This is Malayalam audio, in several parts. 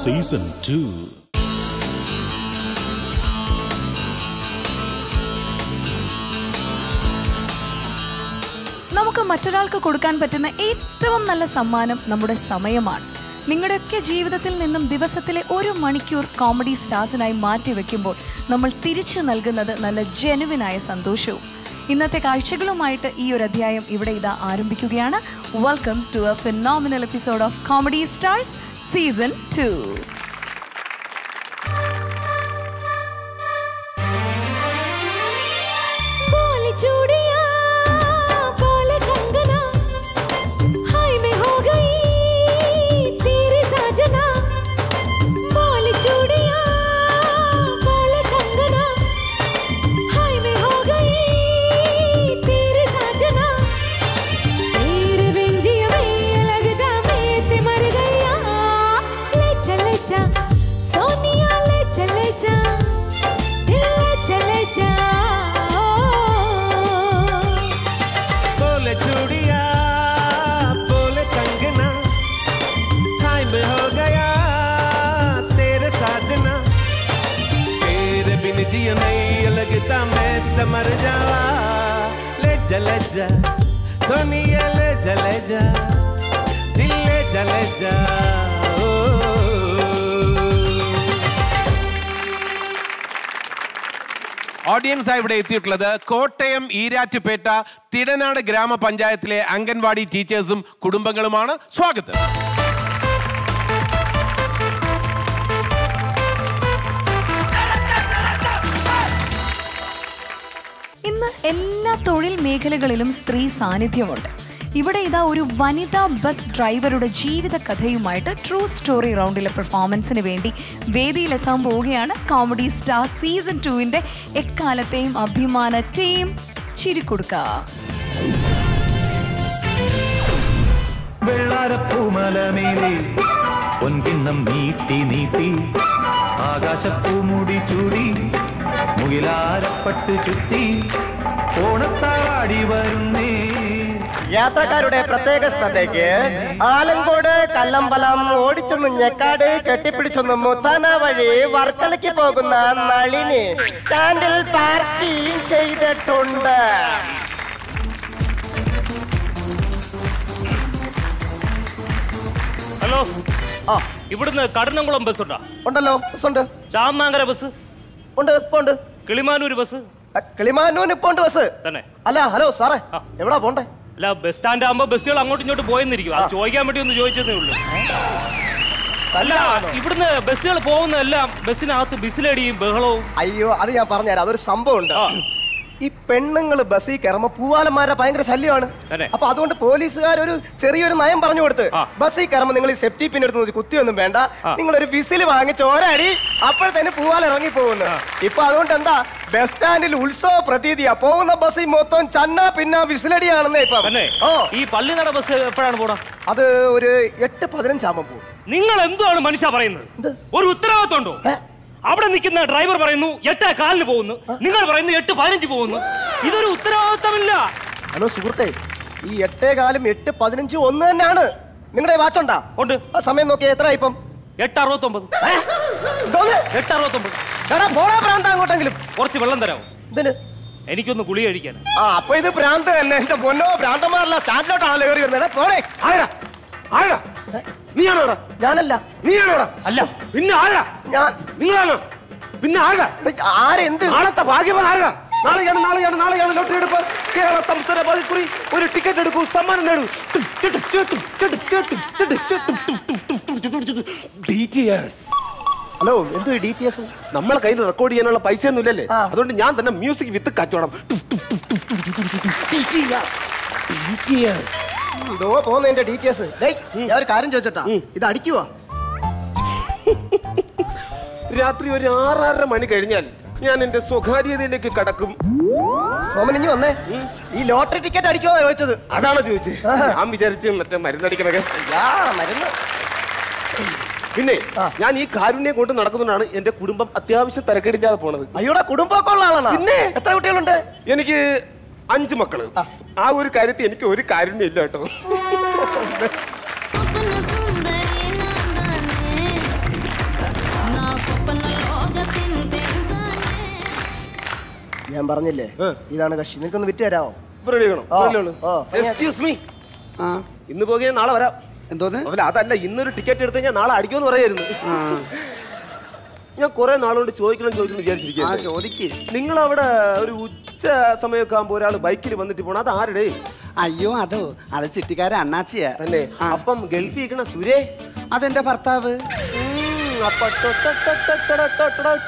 സീസൺ ടു നമുക്ക് മറ്റൊരാൾക്ക് കൊടുക്കാൻ പറ്റുന്ന ഏറ്റവും നല്ല സമ്മാനം നമ്മുടെ സമയമാണ് നിങ്ങളുടെയൊക്കെ ജീവിതത്തിൽ നിന്നും ദിവസത്തിലെ ഒരു മണിക്കൂർ കോമഡി സ്റ്റാർസിനായി മാറ്റിവെക്കുമ്പോൾ നമ്മൾ തിരിച്ചു നൽകുന്നത് നല്ല ജെനുവിനായ സന്തോഷവും ഇന്നത്തെ കാഴ്ചകളുമായിട്ട് ഈ ഒരു അധ്യായം ഇവിടെ ഇതാ ആരംഭിക്കുകയാണ് welcome to a phenomenal episode of comedy stars season two बोल चूड़िया बोल कंगना हाय मैं हो गई तेरी साजना बोल चूड़िया बोल कंगना हाय मैं हो गई तेरी साजना तेरे बेंजिया में लगदा मैं ते मर गया ले चले जा सोनिया ले चले जा दिल ले चले जा बोले चूड़िया बोले कंगना हाय मैं हो गया तेरे साजना तेरे बिन जिया नहीं लगता मैं तो मर जावा ले जा ले जा सोनिया ले जा ले जा दिल ले जा ले जा ओ। ഓഡിയൻസായി ഇവിടെ എത്തിയിട്ടുള്ളത് കോട്ടയം ഈരാറ്റുപേട്ട തിടനാട് ഗ്രാമപഞ്ചായത്തിലെ അംഗൻവാടി ടീച്ചേഴ്സും കുടുംബങ്ങളുമാണ് സ്വാഗതം ഇന്ന് എല്ലാ തൊഴിൽ മേഖലകളിലും സ്ത്രീ സാന്നിധ്യമുണ്ട് ഇവിടെ ഇതാ ഒരു വനിതാ ബസ് ഡ്രൈവറുടെ ജീവിത കഥയുമായിട്ട് ട്രൂ സ്റ്റോറി റൗണ്ടിലെ പെർഫോമൻസിന് വേണ്ടി വേദിയിലെത്താൻ പോവുകയാണ് കോമഡി സ്റ്റാർ സീസൺ ടുവിന്റെ എക്കാലത്തെയും അഭിമാന ടീം ചിരിക്കൊടുക്ക വെള്ളാരപ്പൂമലമേലെ പൊൻകിണ്ണം നീട്ടി നീട്ടി ആകാശപ്പൂമുടി ചൂടി മുകിലാരപ്പട്ട് ചുറ്റി ഓണത്താടി വരുന്നേ യാത്രക്കാരുടെ പ്രത്യേക ശ്രദ്ധയ്ക്ക് ആലങ്കോട് കല്ലമ്പലം ഓടിച്ചൊന്ന് ഞെക്കാട് കെട്ടിപ്പിടിച്ചൊന്ന് മുത്താന വഴി വർക്കലയ്ക്ക് പോകുന്ന നളിനി സ്റ്റാൻഡിൽ പാർക്കിംഗ് ചെയ്തിട്ടുണ്ട് ഹലോ ആ ഇവിടുന്ന് കടന്നംകുളം ബസ് ഉണ്ടോ ഉണ്ടല്ലോ ബസ്സുണ്ട് ചാമാങ്കര ബസ് ഉണ്ട് ഇപ്പൊ ഉണ്ട് കിളിമാനൂർ ബസ് കിളിമാനൂന് ഇപ്പൊ ഉണ്ട് ബസ് തന്നെ അല്ല ഹലോ സാറേ എവിടാ പോണ്ടേ അല്ല ബസ് സ്റ്റാൻഡ് ആകുമ്പോ ബസ്സുകൾ അങ്ങോട്ടും ഇങ്ങോട്ട് പോയെന്നിരിക്കും അത് ചോദിക്കാൻ വേണ്ടി ഒന്ന് ചോദിച്ചതേ ഉള്ളൂ അല്ല ഇവിടുന്ന് ബസ്സുകൾ പോകുന്നതെല്ലാം ബസ്സിനകത്ത് ബിസിലടിയും ബഹളവും അയ്യോ അത് ഞാൻ പറഞ്ഞുതരാം അതൊരു സംഭവം ഉണ്ട് ആ. ഈ പെണ്ണുങ്ങൾ ബസ്സിൽ കയറുമ്പോ പൂവാലന്മാരെ ഭയങ്കര ശല്യമാണ് തന്നെ. അപ്പൊ അതുകൊണ്ട് പോലീസുകാർ ഒരു ചെറിയൊരു നയം പറഞ്ഞു കൊടുത്ത് ആ. ബസ്സിൽ കയറുമ്പോ നിങ്ങൾ ഈ സെഫ്റ്റി പിൻ എടുത്ത് കുത്തിയൊന്നും വേണ്ട ആ. നിങ്ങൾ ഒരു വിസിൽ വാങ്ങിച്ച് ഒരടി അപ്പോഴത്തേന് പൂവാല ഇറങ്ങി പോകുന്നു ഇപ്പൊ അതുകൊണ്ട് എന്താ ബസ് സ്റ്റാൻഡിൽ ഉത്സവ പ്രതീതിയാ പോകുന്ന ബസ്സിൽ മൊത്തം ചന്ന പിന്ന വിസിലടിയാണെന്നേ ഇപ്പൊ തന്നെ ഓ ഈ പള്ളിനട ബസ് എപ്പോഴാണ് പോടാ അത് ഒരു എട്ട് പതിനഞ്ചാകുമ്പോ പോകും നിങ്ങൾ എന്തുവാണ് മനുഷ്യ പറയുന്നത് ഒരു ഉത്തരവാദിത്വം ഉണ്ടോ അവിടെ നിൽക്കുന്ന ഡ്രൈവർ പറയുന്നു എട്ട് കാലിന് പോകുന്നു നിങ്ങൾ പറയുന്നു എട്ട് പതിനഞ്ച് പോകുന്നു ഇതൊരു ഉത്തരവാദിത്തമില്ല ഹലോ സുഹൃത്തെ ഈ എട്ടേ കാലം എട്ട് പതിനഞ്ച് ഒന്ന് തന്നെയാണ് നിങ്ങളുടെ വാച്ചുണ്ടാ ഉണ്ട് ആ സമയം നോക്കിയാ എത്ര ഇപ്പം എട്ട് അറുപത്തൊമ്പത് എന്തോന്ന്? എട്ട് അറുപത്തൊമ്പത് എടാ, പോടാ പ്രാന്ത അങ്ങോട്ടെങ്കിലും കുറച്ച് വെള്ളം തരാമോ ഇതിന് എനിക്കൊന്ന് ഗുളി കഴിക്കാൻ ആ അപ്പൊ ഇത് ഭ്രാന്ത് തന്നെ എന്റെ പൊന്നോ ഭ്രാന്തന്മാരല്ല സ്റ്റാൻഡിലോട്ടാണല്ലോ കയറി വരുന്നത് എടാ, പോടേ ആരാ ആരാ നീയാണോടാ ഞാനല്ല നീയാണോടാ അല്ല പിന്നെ ആരാ ഞാൻ നിങ്ങളാണോ പിന്നെ ആരാ എടാ, ആരെന്ത് നാളത്തെ ഭാഗ്യവാൻ ആരാ നാളെയാണ് നാളെയാണ് നാളെയാണ് ലോട്ടറി എടുപ്പ് കേരള സംസ്ഥാന പതിക്കുറി ഒരു ടിക്കറ്റ് എടുക്കൂ സമ്മാനം നേടൂ BTS. ഹലോ എന്ത് ഡി ടി എസ് നമ്മളെ കയ്യിൽ റെക്കോർഡ് ചെയ്യാനുള്ള പൈസ ഒന്നും ഇല്ലല്ലേ ആ. അതുകൊണ്ട് ഞാൻ തന്നെ മ്യൂസിക് വിത്ത് കച്ചവടം BTS. ഇതോ പോന്ന എന്റെ ഡി ടി എസ് ഞാൻ ഒരു കാര്യം ചോദിച്ചട്ടാ ഇത് അടിക്കുവാ രാത്രി ഒരു ആറാറര മണി കഴിഞ്ഞാൽ ഞാൻ എന്റെ സ്വകാര്യതയിലേക്ക് കടക്കും സോമൻ ഇനി വന്നേ ഈ ലോട്ടറി ടിക്കറ്റ് അടിക്കുവാ ചോദിച്ചത് അതാണ് ചോദിച്ചത് ഞാൻ വിചാരിച്ച് മറ്റേ മരുന്നടിക്കണൊക്കെ യാ മരുന്ന് പിന്നെ ഞാൻ ഈ കാരുണ്യം കൊണ്ട് നടക്കുന്നതാണ് എന്റെ കുടുംബം അത്യാവശ്യം തിരക്കേടില്ലാതെ പോണത് അയ്യോടെ കുടുംബമൊക്കെ ഉള്ള ആളാണ് പിന്നെ? എത്ര കുട്ടികളുണ്ട് എനിക്ക് അഞ്ച് മക്കള് ആ ഒരു കാര്യത്തിൽ എനിക്ക് ഒരു കാരുണ്യം ഇല്ല കേട്ടോ अपना सुंदरी नादाने ഞാൻ പറഞ്ഞില്ലേ ഇതാണ് കക്ഷി നിനക്കൊന്ന് വിറ്റ് തരാമോ ഇപ്പൊ ready ആണോ? ആ, ready ആണോ? ആ. Excuse me. ആ ഇന്ന് പോകുക നാളെ വരാം എന്തോന്ന് അല്ല അതല്ല ഇന്നൊരു ടിക്കറ്റ് എടുത്ത് കഴിഞ്ഞാൽ നാളെ അടിക്കുമെന്ന് പറയായിരുന്നു ഞാൻ കുറെ നാളുകൊണ്ട് ചോദിക്കണം ചോദിക്കണം ആ വിചാരിച്ചിരിക്കുക ചോദിക്ക് നിങ്ങൾ അവിടെ ഒരു ഉച്ച സമയമൊക്കെ ആകുമ്പോൾ ഒരാൾ ബൈക്കിൽ വന്നിട്ട് പോണം അത് ആരുടെ അയ്യോ അതോ അത് ചിട്ടിക്കാര അണ്ണാച്ചിയാ തന്നെ ആ. അപ്പം ഗൾഫിൽ ഇരിക്കണ സുരേ അതെന്റെ ഭർത്താവ് ഉം, അപ്പൊ ടൊ ടൊ ടൊ ടൊ ടൊ ടൊ ടൊ ടൊ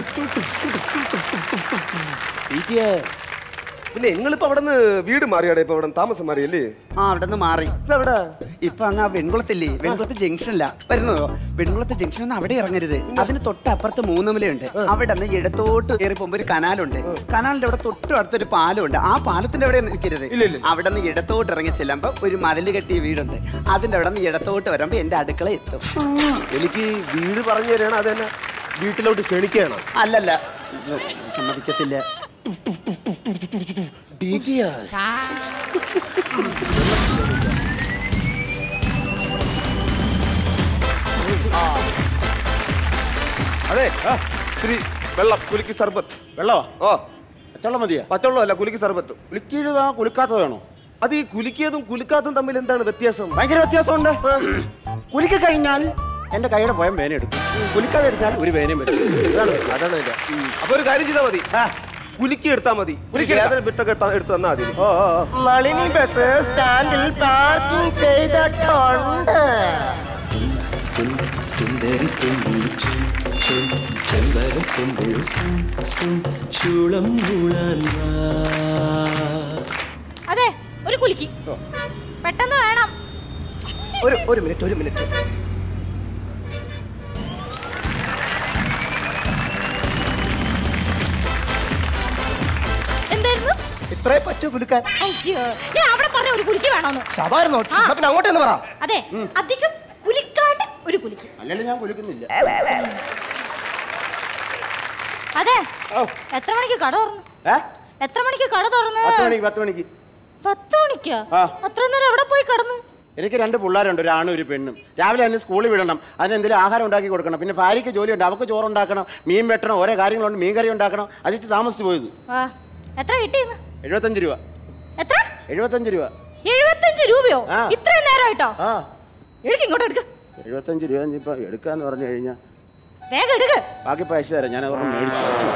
BTS. പിന്നെ നിങ്ങളിപ്പോ അവിടെ നിന്ന് വീട് മാറിയാടെ ഇപ്പൊ അവിടെ താമസം മാറിയല്ലേ ആ അവിടെ നിന്ന് മാറി ഇതെവിടെ ഇപ്പൊ അങ്ങ് ആ വെൺകുളത്തില്ലേ വെൺകുളത്ത് ജംഗ്ഷനില്ല വരുന്നതോ വെൺകുളത്ത് ജംഗ്ഷൻ ഒന്നും അവിടെ ഇറങ്ങരുത് അതിന് തൊട്ടപ്പുറത്ത് മൂന്നുമലയുണ്ട് അവിടെ നിന്ന് ഇടത്തോട്ട് കയറി പോകുമ്പോ ഒരു കനാലുണ്ട് കനാലിന്റെ അവിടെ തൊട്ട് അടുത്തൊരു പാലമുണ്ട് ആ പാലത്തിന്റെ അവിടെ നിൽക്കരുത് അവിടെ നിന്ന് ഇടത്തോട്ട് ഇറങ്ങി ചെല്ലുമ്പോ ഒരു മതില് കെട്ടിയ വീടുണ്ട് അതിന്റെ അവിടെ നിന്ന് ഇടത്തോട്ട് വരുമ്പോ എന്റെ അടുക്കള എത്തും എനിക്ക് വീട് പറഞ്ഞു തരണം അത് തന്നെ വീട്ടിലോട്ട് ക്ഷണിക്കണം അല്ലല്ല സമ്മതിക്കത്തില്ല അതെ ഇത്തിരി വെള്ളം കുലുക്കി സർബത്ത് വെള്ളമോ ഓ പച്ചവെള്ളം മതിയാ പച്ചവെള്ളം അല്ല കുലുക്കി സർബത്ത് കുളിക്കീട് കുളിക്കാത്തത് വേണോ അത് ഈ കുലുക്കിയതും കുലുക്കാത്തതും തമ്മിൽ എന്താണ് വ്യത്യാസം ഭയങ്കര വ്യത്യാസമുണ്ട് കുലിക്ക് കഴിഞ്ഞാൽ എന്റെ കൈയുടെ പോയം വേന എടുക്കും കുലിക്കാതെ എടുത്താൽ ഒരു വേനയും വരും ഇതാണ് അതാണ് അതിന്റെ അപ്പൊ ഒരു കാര്യം ചെയ്താൽ മതി ആ. കുലുക്കി എടുത്താൽ മതി കുലുക്കി എടുത്താ- വേദന വിട്ടൊക്കെ എടുത്താ- എടുത്ത് തന്നാ മതി ഓ ഓ ഓ നളിനി ബസ് സ്റ്റാൻഡിൽ പാർക്കിംഗ് ചെയ്തിട്ടുണ്ട് സുന്ദരി തുമ്പി ചും ചും ചെമ്പര തുമ്പി സും സും ചൂളം മൂളാൻ വാ അതെ ഒരു കുലുക്കി പെട്ടെന്ന് വേണം ഒരു ഒരു മിനിറ്റ് ഒരു മിനിറ്റ് എന്തായിരുന്നു ഇത്രേ പറ്റൂ കുലുക്കാൻ അയ്യോ ഞാൻ അവിടെ പറഞ്ഞ ഒരു കുലുക്കി വേണമെന്ന് സവായിരുന്നു ആ. എന്നാ പിന്നെ അങ്ങോട്ട് എന്ന് പറ അതെ അധികം കുലിക്കാണ്ട് ഒരു കുലുക്കി അല്ലെങ്കിൽ ഞാൻ കുലിക്കുന്നില്ല അതെ ഓ എത്ര മണിക്ക് കട തുറന്നു ഏ എത്ര മണിക്ക് കട തുറന്ന് പത്ത് മണിക്ക് പത്ത് മണിക്ക് പത്ത് മണിക്കാ ആ. അത്ര നേരം എവിടെ പോയി കടന്നു എനിക്ക് രണ്ട് പിള്ളേരുണ്ട് ഒരു ആണും ഒരു പെണ്ണും രാവിലെ തന്നെ സ്കൂളിൽ വിടണം അതിന് എന്തെങ്കിലും ആഹാരം ഉണ്ടാക്കി കൊടുക്കണം പിന്നെ ഭാര്യയ്ക്ക് ജോലിയുണ്ട് അവൾക്ക് ചോറുണ്ടാക്കണം മീൻ വെട്ടണം ഓരോ കാര്യങ്ങളുണ്ട് മീൻ കറി ഉണ്ടാക്കണം അതിച്ച് താമസിച്ച് പോയത് ആ എത്ര കിട്ടിയെന്ന് എഴുപത്തഞ്ച് രൂപ എത്ര എഴുപത്തഞ്ച് രൂപ എഴുപത്തഞ്ച് രൂപയോ ആ. ഇത്രയും നേരമായിട്ടോ ആ എടുക്ക് ഇങ്ങോട്ട് എടുക്ക് എഴുപത്തഞ്ച് രൂപ ഇനിയിപ്പോൾ എടുക്കാന്ന് പറഞ്ഞു കഴിഞ്ഞാൽ വേഗം എടുക്ക് ബാക്കി പൈസ തരാം ഞാൻ അവരുടെ മേടിച്ചു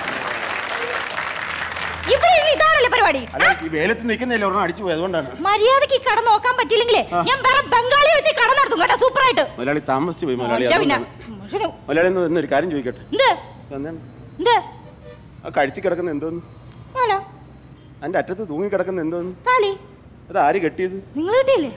ഇവിടെ ഇരുന്ന് ഇതാണല്ലേ പരിപാടി അല്ല ഈ വേലത്ത് നിൽക്കുന്നില്ല ഒരെണ്ണം അടിച്ചു പോയി അതുകൊണ്ടാണ് മര്യാദക്ക് ഈ കട നോക്കാൻ പറ്റിയില്ലെങ്കിലേ ഞാൻ വേറെ ബംഗാളി വെച്ച് കട നടത്തും കേട്ടോ സൂപ്പറായിട്ട് മുതലാളി താമസിച്ചു പോയി മുതലാളി ഞാൻ പിന്നെ അതുകൊണ്ടാണ്. മനുഷ്യന് മുതലാളി ഒന്ന് ഇന്നൊരു കാര്യം ചോദിക്കട്ടെ എന്ത് എന്താണ് എന്ത് ആ കഴുത്തി കിടക്കുന്ന എന്തോന്ന് ഹലോ അതിന്റെ അറ്റത്ത് തൂങ്ങി കിടക്കുന്ന എന്തോന്ന് താലി അത് ആര് കെട്ടിയത് നിങ്ങൾ കിട്ടിയില്ലേ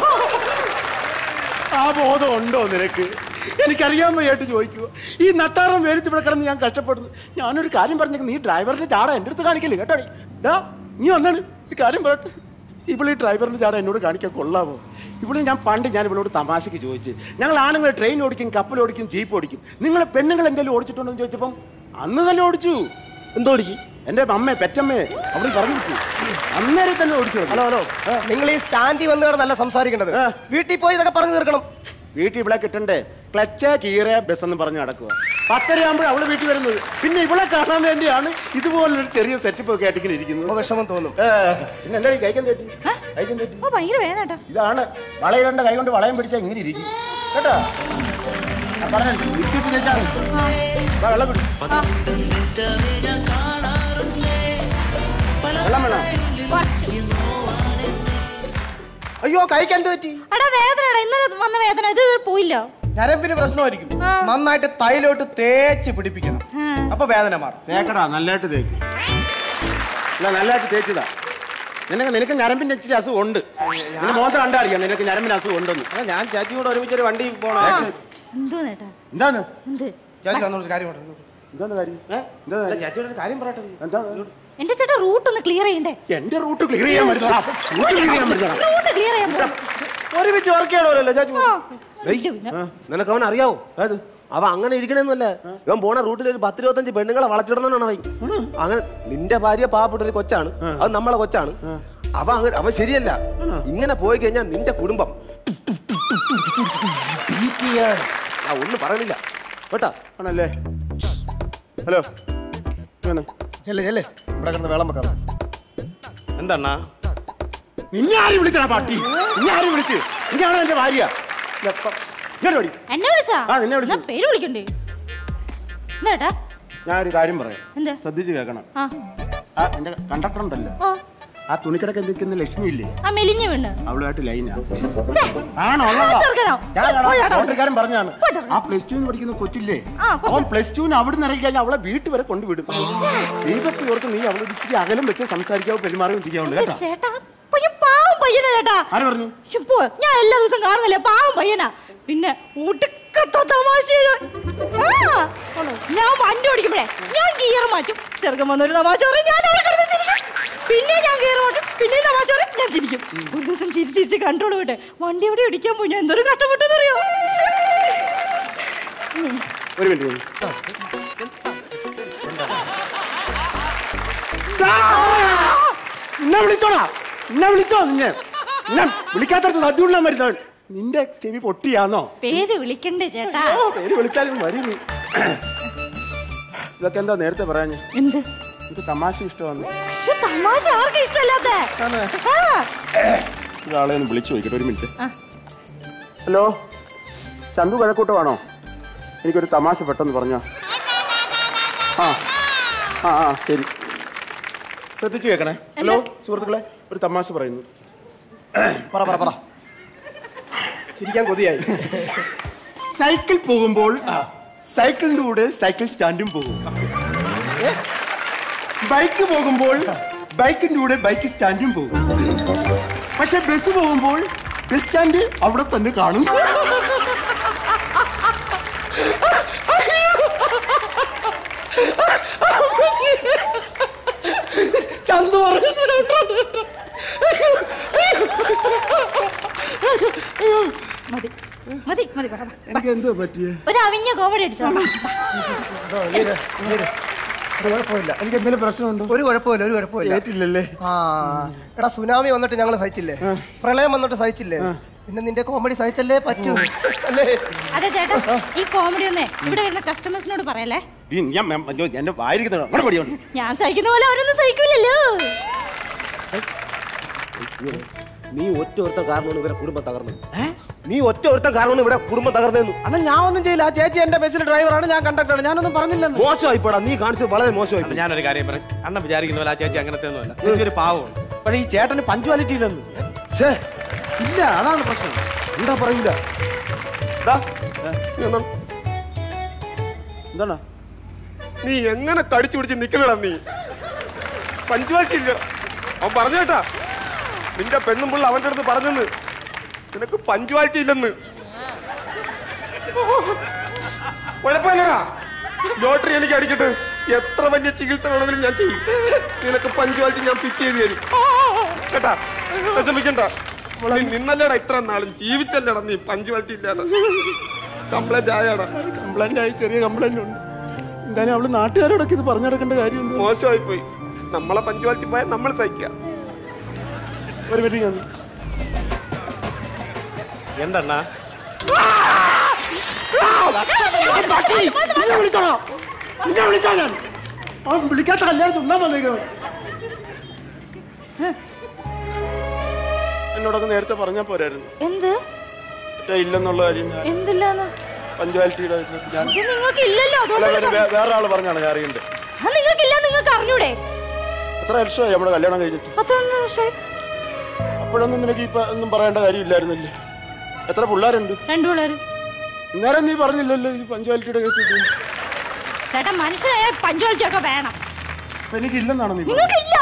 ആ ബോധം ഉണ്ടോ നിനക്ക് എനിക്കറിയാൻ വയ്യായിട്ട് ചോദിക്കുക ഈ നട്ടാറം വേലത്ത് ഇവിടെ കിടന്ന് ഞാൻ കഷ്ടപ്പെടുന്നു ഞാനൊരു കാര്യം പറഞ്ഞേക്ക് നീ ഡ്രൈവറിന്റെ ചാട എൻ്റെ അടുത്ത് കാണിക്കല്ലേ കേട്ടോ ഡാ നീ വന്നാണ് ഈ കാര്യം പറയട്ടെ ഇവിടെ ഈ ഡ്രൈവറിന്റെ ചാട എന്നോട് കാണിക്കാൻ കൊള്ളാമോ ഇവിടെ ഞാൻ പണ്ട് ഞാൻ ഇവളോട് തമാശക്ക് ചോദിച്ചു ഞങ്ങൾ ആണുങ്ങൾ ട്രെയിൻ ഓടിക്കും കപ്പൽ ഓടിക്കും ജീപ്പ് ഓടിക്കും നിങ്ങൾ പെണ്ണുങ്ങൾ എന്തെങ്കിലും ഓടിച്ചിട്ടുണ്ടോ എന്ന് ചോദിച്ചപ്പം അന്ന് തന്നെ ഓടിച്ചു എന്തോ ഓടിച്ചു എൻ്റെ അമ്മ പെറ്റമ്മേ അവിടെ പറഞ്ഞു വിട്ടു അന്നേരം തന്നെ ഓടിച്ചു ഹലോ ഹലോ നിങ്ങൾ ഈ സ്റ്റാൻഡിൽ വന്ന് കിടന്നല്ല സംസാരിക്കേണ്ടത് ആ. വീട്ടിൽ പോയി ഇതൊക്കെ പറഞ്ഞു തീർക്കണം വീട്ടിൽ ഇവിടെ കിട്ടണ്ടേ ക്ലച്ച് കീറ ബസ് എന്ന് പറഞ്ഞ് നടക്കുക പത്തരയാകുമ്പോൾ അവള് വീട്ടിൽ വരുന്നത് പിന്നെ ഇവളെ കാണാൻ വേണ്ടിയാണ് ഇതുപോലൊരു ചെറിയ സെറ്റപ്പ് ഒക്കെ ആയിട്ട് ഇങ്ങനെ ഇരിക്കുന്നത് അപ്പൊ വിഷമം തോന്നും ഏ, പിന്നെ എന്താ കൈക്കാൻ തെറ്റി കൈക്കാൻ തെറ്റി ഓ ഭയങ്കര വേദന കേട്ടോ ഇതാണ് വളയിടേണ്ട കൈ കൊണ്ട് വളയം പിടിച്ചാൽ ഇങ്ങനെ ഇരിക്കും കേട്ടോ ഞാൻ പറഞ്ഞല്ലോ, മിക്സി ഇട്ട് തേച്ചാ മതി. ദാ വെള്ളം കുടി. വെള്ളം വേണം അയ്യോ കഴിക്കാൻ പറ്റി എടാ വേദനടാ ഇന്നലെ വന്ന വേദന ഇത് പോയില്ല ഞരമ്പിന് പ്രശ്നമായിരിക്കും ആ. നന്നായിട്ട് തൈലോട്ട് തേച്ച് പിടിപ്പിക്കണം ആ. അപ്പൊ വേദന മാറും തേക്കടാ നല്ലതായിട്ട് തേക്ക് അല്ല നല്ലതായിട്ട് തേച്ചതാ നിനക്ക് നിനക്ക് ഞരമ്പിന്റെ ഇച്ചിരി അസുഖം ഉണ്ട് നിന്റെ മോന്ത കണ്ടറിയാം നിനക്ക് ഞരമ്പിന് അസുഖം ഉണ്ടെന്ന് അല്ല ഞാൻ ചാച്ചി കൂടെ ഒരുമിച്ച് ഒരു വണ്ടി പോകണം എന്തോ നേട്ടാ എന്താണ് എന്ത് ചാച്ചി വന്നൊരു കാര്യം പറയണം. എന്താണ് കാര്യം ഏ? എന്താ അല്ല, കാര്യം? ചാച്ചിയോട് ഒരു കാര്യം പറയട്ടെ എന്താ എന്റെ ചേട്ടാ റൂട്ട് ഒന്ന് ക്ലിയർ ചെയ്യണ്ടേ എന്റെ റൂട്ട് ക്ലിയർ ചെയ്യാൻ പറ്റില്ല റൂട്ട് ക്ലിയർ ചെയ്യാൻ പറ്റില്ല റൂട്ട് ക്ലിയർ ചെയ്യാൻ പറ. ഒരുമിച്ച് വർക്ക് ചെയ്യണമല്ലോ ചാച്ചി ആ. ഇല്ല പിന്നെ. നിനക്ക് അവൻ അറിയാവോ അത് അവ അങ്ങനെ ഇരിക്കണമെന്നല്ല ഇവൻ പോണ റൂട്ടിൽ ഒരു പത്ത് ഇരുപത്തഞ്ച് പെണ്ണുങ്ങളെ വളച്ചിടണമെന്നാണ് അവൻ അങ്ങനെ നിന്റെ ഭാര്യ പാവപ്പെട്ട ഒരു കൊച്ചാണ് അത് നമ്മളെ കൊച്ചാണ് അവ അങ്ങനെ അവൻ ശരിയല്ല ഇങ്ങനെ പോയി കഴിഞ്ഞാൽ നിന്റെ കുടുംബം BTS. ആ ഒന്നും പറയണില്ല കേട്ടാ ആണല്ലേ ഹലോ ചെല്ലേ ചെല്ലേ ഇവിടെ കിടന്ന് വെള്ളം വെക്കാം എന്താ നിന്നെ ആരും വിളിച്ചടാ പാട്ടി നിന്നെ ആരും വിളിച്ച് നീയാണോ എന്റെ ഭാര്യ ഇങ്ങോട്ട് ഓടി എന്നെ വിളിച്ചാ ആ, നിന്നെ വിളിച്ചു. എന്നാ പേര് വിളിക്കണ്ടേ എന്താ ഞാൻ ഒരു കാര്യം പറയാം എന്താ ശ്രദ്ധിച്ച് കേൾക്കണം ആ ആ എന്റെ കണ്ടക്ടർ ഉണ്ടല്ലോ ഓ ആ തുണിക്കടക്ക് നിൽക്കുന്ന ലക്ഷ്മി ഇല്ലേ ആ മെലിഞ്ഞ വീണ് അവളുമായിട്ട് ലൈനാ ഛേ, ആണോ ആ, ചെറുക്കനോ? ഓ, ചേട്ടാ. ഓട്ടക്കാരൻ പറഞ്ഞാണ് ഓ, ചേട്ടാ. ആ പ്ലസ് ടുവിന് പഠിക്കുന്ന കൊച്ചില്ലേ ആ, കൊച്ച്. അവൻ പ്ലസ് ടുവിന് അവിടെ നിന്ന് ഇറങ്ങി കഴിഞ്ഞാൽ അവളെ വീട്ടിൽ വരെ കൊണ്ടുവിടും ദീപത്തി ഓർത്ത് നീ അവളോട് ഇച്ചിരി അകലം വെച്ച് സംസാരിക്കാവോ പെരുമാറുകയും ചെയ്യാവുള്ളൂ കേട്ടോ ചേട്ടാ പയ്യൻ പാവം പയ്യനാ ചേട്ടാ ആര് പറഞ്ഞു ഇപ്പോ ഞാൻ എല്ലാ ദിവസം കാണുന്നില്ലേ പാവം പയ്യനാ പിന്നെ ഒടുക്കത്ത തമാശ ഇത്. ആ, ഞാൻ വണ്ടി ഓടിക്കുമ്പോഴേ ഞാൻ ഗിയർ മാറ്റും ചെറുക്കൻ വന്നൊരു തമാശ പറയും ഞാൻ അവിടെ കിടന്ന് ചിരിക്കും പിന്നെ ഞാൻ ഗിയർ മാറ്റും പിന്നെ തമാശ പറയും ഞാൻ ചിരിക്കും ഒരു ദിവസം ചിരിച്ച് ചിരിച്ച് കൺട്രോൾ വിട്ടെ വണ്ടി എവിടെ ഇടിക്കാൻ പോയി ഞാൻ എന്തൊരു കഷ്ടപ്പെട്ടെന്നറിയോ ഒരു മിനിറ്റ് ഒരു മിനിറ്റ്. ആ! നിന്നെ വിളിച്ചോടാ നിന്നെ വിളിച്ചോ നിന്നെ നിന്നെ വിളിക്കാത്തടത്ത് സദ്യ മരുന്നവൻ നിന്റെ ചെവി പൊട്ടിയാന്നോ പേര് വിളിക്കണ്ടേ ചേട്ടാ ഓ പേര് വിളിച്ചാലും വരും നീ ഇതൊക്കെ എന്താ നേരത്തെ പറയാഞ്ഞ് എന്ത് എനിക്ക് തമാശ ഇഷ്ടമാണ് പക്ഷെ തമാശ ആർക്കും ഇഷ്ടമല്ലാത്ത ആ ഒരാളെ ഒന്ന് വിളിച്ചു നോക്കിയിട്ട് ഒരു മിനിറ്റ് ആ. ഹലോ ചന്തു കഴക്കൂട്ടമാണോ എനിക്കൊരു തമാശ പെട്ടെന്ന് പറഞ്ഞോ ആ ആ ആ ശരി ശ്രദ്ധിച്ചു കേൾക്കണേ ഹലോ സുഹൃത്തുക്കളെ ഒരു തമാശ പറയുന്നു പറ പറ പറ ചിരിക്കാൻ കൊതിയായി സൈക്കിൾ പോകുമ്പോൾ സൈക്കിളിന്റെ കൂടെ സൈക്കിൾ സ്റ്റാൻഡും പോകും ഏ? ബൈക്ക് പോകുമ്പോൾ ബൈക്കിന്റെ കൂടെ ബൈക്ക് സ്റ്റാൻഡും പോകും പക്ഷെ ബസ് പോകുമ്പോൾ ബസ് സ്റ്റാൻഡ് അവിടെ തന്നെ കാണും ചന്തു പറഞ്ഞു മതി മതി മതി വാ, വാ. എനിക്ക് എന്തോ പറ്റിയേ ഒരു അവിഞ്ഞ കോമഡി അടിച്ചോ ഒരു കുഴപ്പമില്ല എനിക്ക് എന്തെങ്കിലും പ്രശ്നമുണ്ടോ ഒരു കുഴപ്പമില്ല ഒരു കുഴപ്പമില്ല ഏറ്റില്ലല്ലേ ആ എടാ സുനാമി വന്നിട്ട് ഞങ്ങൾ സഹിച്ചില്ലേ പ്രളയം വന്നിട്ട് സഹിച്ചില്ലേ പിന്നെ നിന്റെ കോമഡി സഹിച്ചല്ലേ പറ്റൂ അല്ലേ അതെ ചേട്ടാ ഈ കോമഡി ഒന്നേ ഇവിടെ വരുന്ന കസ്റ്റമേഴ്സിനോട് പറയല്ലേ ഈ ഞാൻ ഞാൻ- അയ്യോ, എന്റെ വായിരിക്കുന്നത് അങ്ങോട്ട് പടിയാണ് ഞാൻ സഹിക്കുന്ന പോലെ അവരൊന്നും സഹിക്കില്ലല്ലോ നീ ഒറ്റ ഒരുത്ത കാരണമാണ് ഇവരെ കുടുംബം തകർന്നത് നീ ഒറ്റ ഒരുത്ത കാരണമാണ് ഇവിടെ കുടുംബം തകർന്നതെന്നു അണ്ണാ ഞാൻ ഒന്നും ചെയ്യില്ല ആ ചേച്ചി എന്റെ ബസ്സിലെ ഡ്രൈവറാണ് ഞാൻ കണ്ടക്ടറാണ് ഞാനൊന്നും പറഞ്ഞില്ലെന്ന് മോശമായി പോടാ നീ കാണിച്ചത് വളരെ മോശമായി ഞാനൊരു കാര്യം പറയും അണ്ണ വിചാരിക്കുന്ന പോലെ ആ ചേച്ചി അങ്ങനത്തെ ഒന്നുമല്ല ചേച്ചി ഒരു പാവമാണ് പക്ഷേ ഈ ചേട്ടന് പഞ്ച്വാലിറ്റി ഇല്ലെന്ന് ഛേ, ഇല്ല അതാണ് പ്രശ്നം എന്താ പറയൂല ഡാ, നീ ഒന്നും എന്താണ് നീ എങ്ങനെ തടിച്ചു പിടിച്ച് നിക്കണടാ നീ പഞ്ചുവാലിറ്റി ഇല്ല അവൻ പറഞ്ഞു കേട്ടാ നിന്റെ പെണ്ണും പിള്ള അവന്റെ അടുത്ത് പറഞ്ഞെന്ന് നിനക്ക് പഞ്ചുവാലിറ്റി ഇല്ലെന്ന് കുഴപ്പമില്ലടാ ലോട്ടറി എനിക്ക് അടിക്കട്ടെ എത്ര വലിയ ചികിത്സ വേണമെങ്കിലും ഞാൻ ചെയ്യും നിനക്ക് പഞ്ചുവാലിറ്റി ഞാൻ ഫിറ്റ് ചെയ്ത് തരും കേട്ടാ വിഷമിക്കണ്ട നീ നിന്നല്ലേടാ ഇത്ര നാളും ജീവിച്ചല്ലേടാ നീ പഞ്ചുവാലിറ്റി ഇല്ലാതെ കംപ്ലൈന്റ് ആയാടാ കംപ്ലൈന്റ് ആയി ചെറിയ കംപ്ലൈന്റ് ഉണ്ട് എന്തായാലും അവള് നാട്ടുകാരോടൊക്കെ ഇത് പറഞ്ഞു നടക്കേണ്ട കാര്യം എന്താ മോശമായി പോയി നമ്മളെ പഞ്ചുവാലിറ്റി പോയാൽ നമ്മൾ സഹിക്കുക ഒരു മിനിറ്റ് ഞാൻ എന്തെണ്ണാ നിന്നെ വിളിച്ചോളാ നിന്നെ വിളിച്ചോ ഞാൻ അവൻ വിളിക്കാത്ത കല്യാണം തിന്നാൻ വന്നേക്കും എന്നോടൊക്കെ നേരത്തെ പറഞ്ഞാൽ പോരായിരുന്നു എന്ത് മറ്റേ ഇല്ലെന്നുള്ള കാര്യം ഞാൻ എന്തില്ലാന്ന് പഞ്ചുവാലിറ്റിയുടെ വിഷയത്തിൽ ഞാൻ ഇത് നിങ്ങൾക്ക് ഇല്ലല്ലോ അല്ല, അതുകൊണ്ട് വേറെ- വേ- വേറെ ആള് പറഞ്ഞാണ് ഞാൻ അറിയണ്ടത് ആ നിങ്ങൾക്കില്ല നിങ്ങൾക്ക് അറിഞ്ഞൂടെ എത്ര വർഷമായി നമ്മുടെ കല്യാണം കഴിഞ്ഞിട്ട് പത്തൊന്ന് വർഷമായി അപ്പോഴൊന്നും നിനക്ക് ഇപ്പൊ ഒന്നും പറയേണ്ട കാര്യമില്ലായിരുന്നല്ലേ എത്ര പിള്ളേരുണ്ട് രണ്ടു പിള്ളേര് നേരം നീ പറഞ്ഞില്ലല്ലോ ഈ പഞ്ചുവാലിറ്റിയുടെ കേസ് കിട്ടി ചേട്ടാ മനുഷ്യനായ പഞ്ച്വാലിറ്റി ഒക്കെ വേണം അപ്പൊ എനിക്കില്ലെന്നാണ് നീ പറഞ്ഞത്. നിങ്ങൾക്കില്ല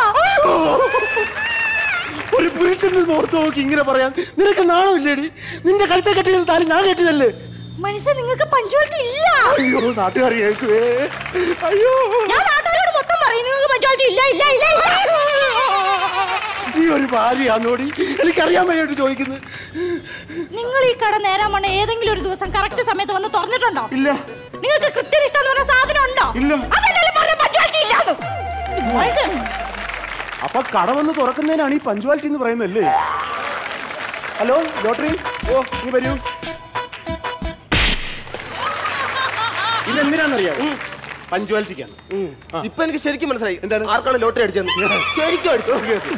ഒരു പുരുഷന് ഓർത്ത് നോക്കി ഇങ്ങനെ പറയാൻ നിനക്ക് നാണമില്ലേടി നിന്റെ കഴുത്തെ കെട്ടിയത് താലി ഞാൻ കെട്ടിയതല്ലേ മനുഷ്യ നിങ്ങൾക്ക് പഞ്ച്വാലിറ്റി ഇല്ല അയ്യോ നാട്ടുകാർ കേൾക്കുവേ അയ്യോ ഞാൻ നാട്ടുകാരോട് മൊത്തം പറയും നിങ്ങൾക്ക് പഞ്ച്വാലിറ്റി ഇല്ല ഇല്ല ഇല്ല ഇല്ല നീ ഒരു ഭാര്യയാന്നോടി എനിക്കറിയാൻ വേണ്ടിട്ട് ചോദിക്കുന്നത് നിങ്ങൾ ഈ കട നേരാൻ പോണ ഏതെങ്കിലും ഒരു ദിവസം കറക്റ്റ് സമയത്ത് വന്ന് തുറന്നിട്ടുണ്ടോ ഇല്ല നിങ്ങൾക്ക് കൃത്യനിഷ്ഠ എന്ന് പറഞ്ഞ സാധനം ഉണ്ടോ ഇല്ല. അതല്ലേ പറഞ്ഞ പഞ്ച്വാലിറ്റി ഇല്ലാന്ന് മനുഷ്യൻ അപ്പൊ കട വന്ന് തുറക്കുന്നതിനാണ് ഈ പഞ്ച്വാലിറ്റി എന്ന് പറയുന്നല്ലേ ഹലോ ലോട്ടറി ഓ നീ വരൂ ഇതെന്തിനാന്നറിയാം പഞ്ച്വാലിറ്റിക്കാണ് ഇപ്പൊ എനിക്ക് ശരിക്കും മനസ്സിലായി എന്താണ്? ആർക്കാണ് ലോട്ടറി അടിച്ചത് ശരിക്കും അടിച്ചു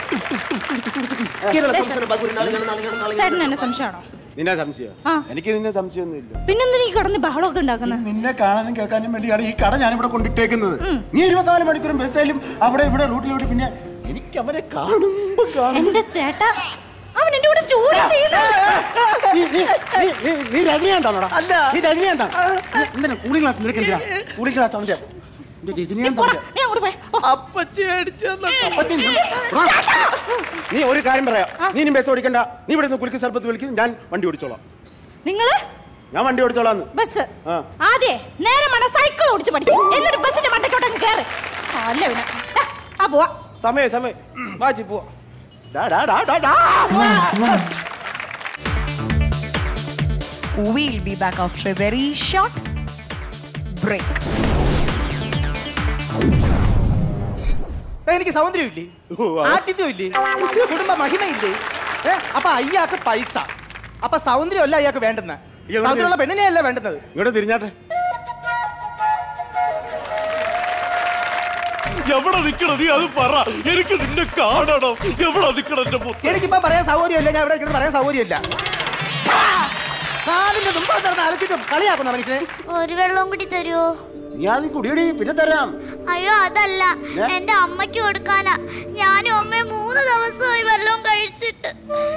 കേരള സംസ്ഥാന ബാബു നാളെയാണ് നാളെയാണ് നാളെയാണ് ചേട്ടൻ എന്നെ സംശയമാണോ നിന്നെ സംശയം ആ. എനിക്ക് നിന്നെ സംശയമൊന്നുമില്ല പിന്നെന്തിനാ ഈ കിടന്ന് ബഹളമൊക്കെ ഉണ്ടാക്കുന്നത് നിന്നെ കാണാനും കേൾക്കാനും വേണ്ടിയാണ് ഈ കട ഞാനിവിടെ കൊണ്ടിട്ടേക്കുന്നത് നീ ഇരുപത്തിനാല് മണിക്കൂറും ബസ്സായാലും അവിടെ ഇവിടെ റൂട്ടിലോട്ട് പിന്നെ എനിക്ക് അവനെ കാണുമ്പോ കാണും എന്റെ ചേട്ടാ അവൻ എന്റെ കൂടെ ജോലി ചെയ്യുന്നു നീ- നീ- നീ- നീ- നീ രജനീകാന്താണോടാ അല്ല. നീ രജനീകാന്താണ് എന്തിനാ കൂളിംഗ് ക്ലാസ് നിനക്ക് എന്തിനാ കൂളിംഗ് ക്ലാസ് അവന്റെ നിന്റെ രജനീകാന്ത് പോടാ, അവന്റെ. നീ അങ്ങോട്ട് പോയി ഓ, അപ്പച്ചി അടിച്ചെന്ന അപ്പച്ചൻ, നീ ഒരു കാര്യം പറയാം നീ ഇനി ബസ് ഓടിക്കണ്ട നീ ഇവിടെ നിന്ന് കുലുക്കി സർപ്പത്ത് വിളിക്കും ഞാൻ വണ്ടി ഓടിച്ചോളാം നിങ്ങള് ഞാൻ വണ്ടി ഓടിച്ചോളാന്ന് ബസ് ആ. ആദ്യേ നേരെ മണ സൈക്കിൾ ഓടിച്ച് പഠിക്കും എന്നിട്ട് ബസ്സിന്റെ മണ്ടയ്ക്കോട്ട് അങ്ങ് കയറി അല്ല പിന്നെ ദാ, ആ പോവാ സമയം സമയം വാച്ചി പോവാ ഡാ, ഡാ, ഡാ, ഡാ, ഡാ. We'll be back after a very short break. എനിക്ക് സൗന്ദര്യമില്ലേ ഓ, ആ. ആറ്റിറ്റ്യൂഡ് ഇല്ലേ കുടുംബ മഹിമയില്ലേ ഏ അപ്പൊ അയ്യാക്ക് പൈസ അപ്പൊ സൗന്ദര്യമല്ല അയ്യാക്ക് വേണ്ടുന്ന എവിടെ സൗന്ദര്യമുള്ള പെണ്ണിനെയല്ല വേണ്ടുന്നത് ഇങ്ങോട്ട് തിരിഞ്ഞാട്ടെ എവിടെ നിക്കണം നീ അത് പറ എനിക്ക് നിന്നെ കാണണം എവിടെ നിക്കണം എന്റെ പുത്ത് എനിക്കിപ്പോ പറയാൻ സൗകര്യമില്ല ഞാൻ ഇവിടെ നിൽക്കുന്നത് പറയാൻ സൗകര്യമില്ല കാലിന്റെ തുമ്പ നടന്ന് അലച്ചിട്ടും കളിയാക്കുന്ന മനുഷ്യനെ ഒരു വെള്ളവും കൂടി തരുമോ നീ ആദ്യം കുടിയടി പിന്നെ തരാം അയ്യോ അതല്ല എന്റെ അമ്മയ്ക്ക് കൊടുക്കാനാ ഞാനും അമ്മയും മൂന്ന് ദിവസമായി വെള്ളവും കഴിച്ചിട്ട്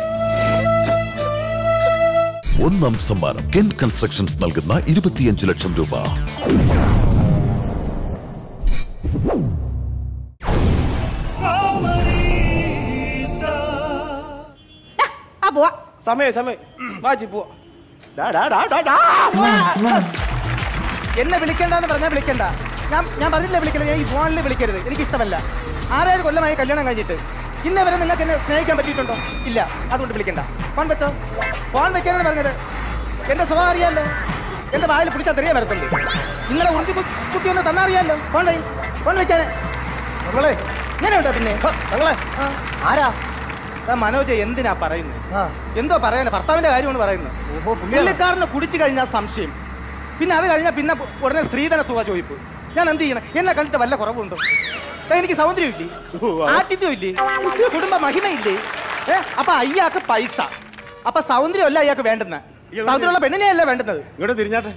ഒന്നാം സമ്മാനം കെൻ കൺസ്ട്രക്ഷൻസ് നൽകുന്ന ഇരുപത്തിയഞ്ച് ലക്ഷം രൂപ ദാ, ആ പോവാ സമയം സമയം വാച്ചി പോവാ ഡാ, ഡാ, ഡാ, ഡാ, ഡാ. എന്നെ വിളിക്കണ്ടെന്ന് പറഞ്ഞാൽ വിളിക്കണ്ട ഞാൻ ഞാൻ പറഞ്ഞില്ല വിളിക്കരുത് ഞാൻ ഈ ഫോണിൽ വിളിക്കരുത് എനിക്ക് ഇഷ്ടമല്ല ആറേഴ് കൊല്ലമായി കല്യാണം കഴിഞ്ഞിട്ട് ഇന്നേ വരെ നിങ്ങൾക്ക് എന്നെ സ്നേഹിക്കാൻ പറ്റിയിട്ടുണ്ടോ ഇല്ല അതുകൊണ്ട് വിളിക്കണ്ട ഫോൺ വെച്ചോ ഫോൺ വെക്കാനാണ് പറഞ്ഞത് എന്റെ സ്വഭാവം അറിയാമല്ലോ എന്റെ വായിൽ പിടിച്ചാൽ തെറിയാൻ വരത്തുള്ളൂ നിങ്ങളെ ഉറുത്തി കു- കുത്തി ഒന്ന് തന്നറിയാമല്ലോ ഫോൺ വഴി ഫോൺ വെക്കാനെ ഞങ്ങളെ ഇങ്ങനെയുണ്ടോ പിന്നെ ഞങ്ങളെ ആ. ആരാ ആ മനോജ് എന്തിനാ പറയുന്നത് എന്തോ പറയാൻ ഭർത്താവിന്റെ കാര്യമാണ് പറയുന്നത് ഓഹോ പുള്ളിക്കാരന് കുടിച്ചു കഴിഞ്ഞാൽ സംശയം പിന്നെ അത് കഴിഞ്ഞാൽ പിന്നെ ഉടനെ സ്ത്രീധന തുക ചോദിപ്പ് ഞാൻ എന്ത് ചെയ്യണം എന്നെ കണ്ടിട്ട് വല്ല കുറവുണ്ടോ ദാ എനിക്ക് സൗന്ദര്യമില്ലേ ആറ്റിറ്റ്യൂഡ് ഇല്ലേ കുടുംബ മഹിമയില്ലേ ഏ അപ്പൊ അയ്യാക്ക് പൈസ അപ്പൊ സൗന്ദര്യമല്ല അയ്യാക്ക് വേണ്ടുന്ന സൗന്ദര്യമുള്ള പെണ്ണിനെയല്ല വേണ്ടുന്നത് ഇങ്ങോട്ട് തിരിഞ്ഞാട്ടെ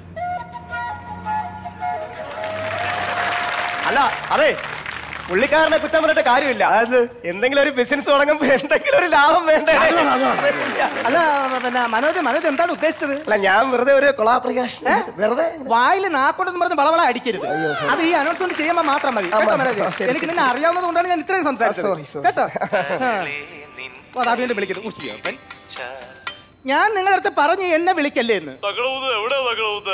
അല്ല അതെ പുള്ളിക്കാരനെ കുറ്റം പറഞ്ഞിട്ട് കാര്യമില്ല എന്തെങ്കിലും ഒരു ബിസിനസ് തുടങ്ങുമ്പോ എന്തെങ്കിലും ഒരു ലാഭം വേണ്ടേ അല്ല പിന്നെ മനോജ് മനോജ് എന്താണ് ഉദ്ദേശിച്ചത് അല്ല ഞാൻ വെറുതെ ഒരു കൊളാപ്രിക്കേഷൻ വെറുതെ വായിൽ നാക്കൊണ്ടെന്ന് പറഞ്ഞ് വളവള അടിക്കരുത് അത് ഈ അനൗൺസ്മെന്റ് ചെയ്യുമ്പോൾ മാത്രം മതി കേട്ടോ മനോജ്? ശരി, എനിക്ക് ശരി, നിന്നെ അറിയാവുന്നത് കൊണ്ടാണ് ഞാൻ ഇത്രയും സംസാരിച്ചത് sorry, sorry. കേട്ടോ ആ. ഓ, അതാ വീണ്ടും വിളിക്കുന്നു ഉച്ചിയോ, പെൺ. ഞാൻ നിങ്ങളുടെ അടുത്ത് പറഞ്ഞു എന്നെ വിളിക്കല്ലേ എന്ന് തകടവുത് എവിടെ തകടവുത്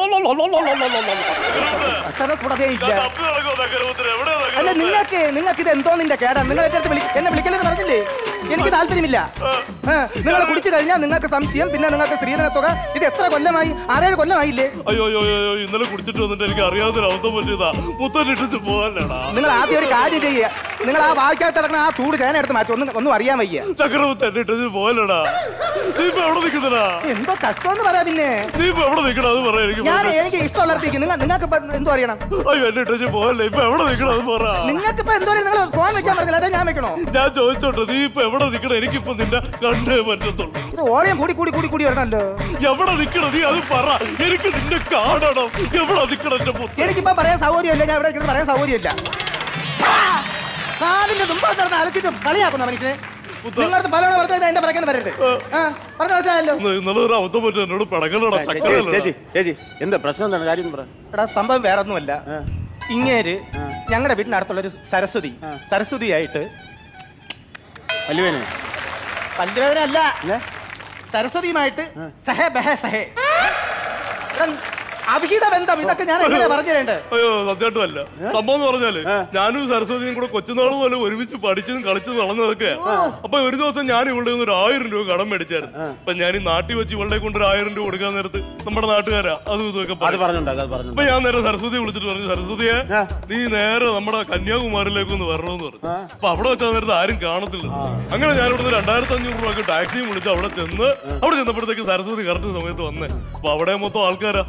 അത്ര സ്ഫുടതേ ഇല്ല തപ്പി നടക്കുമോ തകടവുത്തിന് എവിടെ അല്ല നിങ്ങൾക്ക് നിങ്ങൾക്ക് ഇത് എന്തോ നിന്റെ കേടാ നിങ്ങൾ എന്റെ അടുത്ത് വിളി- എന്നെ വിളിക്കല്ലെന്ന് പറഞ്ഞില്ലേ എനിക്ക് താല്പര്യമില്ല നിങ്ങൾ കുടിച്ചു കഴിഞ്ഞാൽ നിങ്ങൾക്ക് സംശയം പിന്നെ നിങ്ങൾക്ക് സ്ത്രീധന തുക ഇത് എത്ര കൊല്ലമായി ആറേഴ് കൊല്ലമായില്ലേ അയ്യോ അയ്യോ അയ്യോ ഇന്നലെ കുടിച്ചിട്ട് വന്നിട്ട് എനിക്ക് അറിയാത്തൊരു അവസ്ഥ പറ്റിയതാ മുത്തലിട്ടിച്ച് പോകാനടാ നിങ്ങൾ ആദ്യം ഒരു കാര്യം ചെയ്യുക നിങ്ങൾ ആ വായിക്കാത്ത കിടക്കുന്ന ആ ചൂട് ചേന എടുത്ത് മാറ്റി ഒന്നും ഒന്നും അറിയാൻ വയ്യ തകടവുത്ത് എന്നെ ഇട്ടിച്ച് പോകാനടാ നീ ഇപ്പൊ എവിടെ നിൽക്കുന്നടാ എന്തോ കഷ്ടമെന്ന് പറയാ പിന്നെ നീ ഇപ്പൊ എവിടെ നിൽക്കണം അത് പറ എനിക്ക് ഞാൻ എനിക്ക് ഇഷ്ടമുള്ളിടത്തേക്ക് നിങ്ങൾ നിങ്ങൾക്ക് ഇപ്പൊ എന്തോ അറിയണം അയ്യോ എന്നെ ഇട്ടിച്ച് പോകല്ലേ ഇപ്പൊ എവിടെ നിൽക്കണം അത് പറ നിങ്ങൾക്ക് ഇപ്പൊ എന്തോ നിങ്ങൾ ഫോൺ വെക്കാൻ പറഞ്ഞില്ല അതെ ഞാൻ വെക്കണോ ഞാൻ ചോദിച്ചോട്ടെ നീ ഇപ്പൊ എവിടെ നിൽക്കണം എനിക്കിപ്പോ നിന്നെ കണ്ടേ പറ്റത്തുള്ളൂ ഇത് ഓടിയും കൂടി കൂടി കൂടി കൂടി വരണല്ലോ എവിടെ നിൽക്കണം നീ അത് പറ എനിക്ക് നിന്നെ കാണണം എവിടെ നിൽക്കണം എന്റെ പുത്ത് എനിക്കിപ്പോ പറയാൻ സൗകര്യമില്ല ഞാൻ ഇവിടെ ഇരുന്ന് പറയാൻ സൗകര്യമില്ല കാലിന്റെ തുമ്പ നടന്ന് അലച്ചിട്ടും കളിയാക്കുന്ന മനുഷ്യനെ നിങ്ങളുടെ പലവണ പറഞ്ഞത് എന്റെ പറയാൻ വരരുത് ആ പറഞ്ഞു മനസ്സിലായല്ലോ ഇന്ന് ഇന്നലെ ഒരു അവസ്ഥ പറ്റും എന്നോട് പിടക്കലടാ ചക്കരല്ലടാ. ചേച്ചി ചേച്ചി എന്താ പ്രശ്നം എന്താണ് കാര്യം പറ എടാ സംഭവം വേറെ ഒന്നുമല്ല ഇങ്ങേര് ഞങ്ങളുടെ വീടിനടുത്തുള്ളൊരു സരസ്വതി സരസ്വതിയായിട്ട് വല്ലുവേനെ പല്ലുവേദന അല്ല സരസ്വതിയുമായിട്ട് സഹേ ബഹേ സഹേ എടാ, അവിഹിത ബന്ധം ഇതൊക്കെ ഞാൻ എങ്ങനെ പറഞ്ഞു തരേണ്ടത് അയ്യോ സത്യമായിട്ടും അല്ല സംഭവം എന്ന് പറഞ്ഞാല് ഞാനും സരസ്വതിയും കൂടെ കൊച്ചുനാൾ പോലെ ഒരുമിച്ച് പഠിച്ചതും കളിച്ചതും വളർന്നതൊക്കെ അപ്പൊ ഒരു ദിവസം ഞാൻ ഇവളുടെ കയ്യിൽ നിന്ന് ഒരു ആയിരം രൂപ കടം മേടിച്ചായിരുന്നു അപ്പൊ ഞാൻ ഈ നാട്ടിൽ വെച്ച് ഇവളുടെ കൊണ്ട് ഒരു ആയിരം രൂപ കൊടുക്കാൻ നേരത്ത് നമ്മുടെ നാട്ടുകാരാ അതും ഇതൊക്കെ അത് പറയും. പറഞ്ഞുണ്ടാക്കും അത് പറഞ്ഞു അപ്പൊ ഞാൻ നേരെ സരസ്വതി വിളിച്ചിട്ട് പറഞ്ഞു സരസ്വതിയെ നീ നേരെ നമ്മുടെ കന്യാകുമാരിയിലേക്ക് ഒന്ന് വരണമെന്ന് പറഞ്ഞു അപ്പൊ അവിടെ വെച്ചാൽ നേരത്തെ ആരും കാണത്തില്ല അങ്ങനെ ഞാൻ ഇവിടുന്ന് രണ്ടായിരത്തി അഞ്ഞൂറ് രൂപ ടാക്സിയും വിളിച്ച് അവിടെ ചെന്ന് അവിടെ ചെന്നപ്പോഴത്തേക്ക് സരസ്വതി കറക്റ്റ് സമയത്ത് വന്നേ അപ്പൊ അവിടെ മൊത്തം ആൾക്കാരാ നമുക്ക്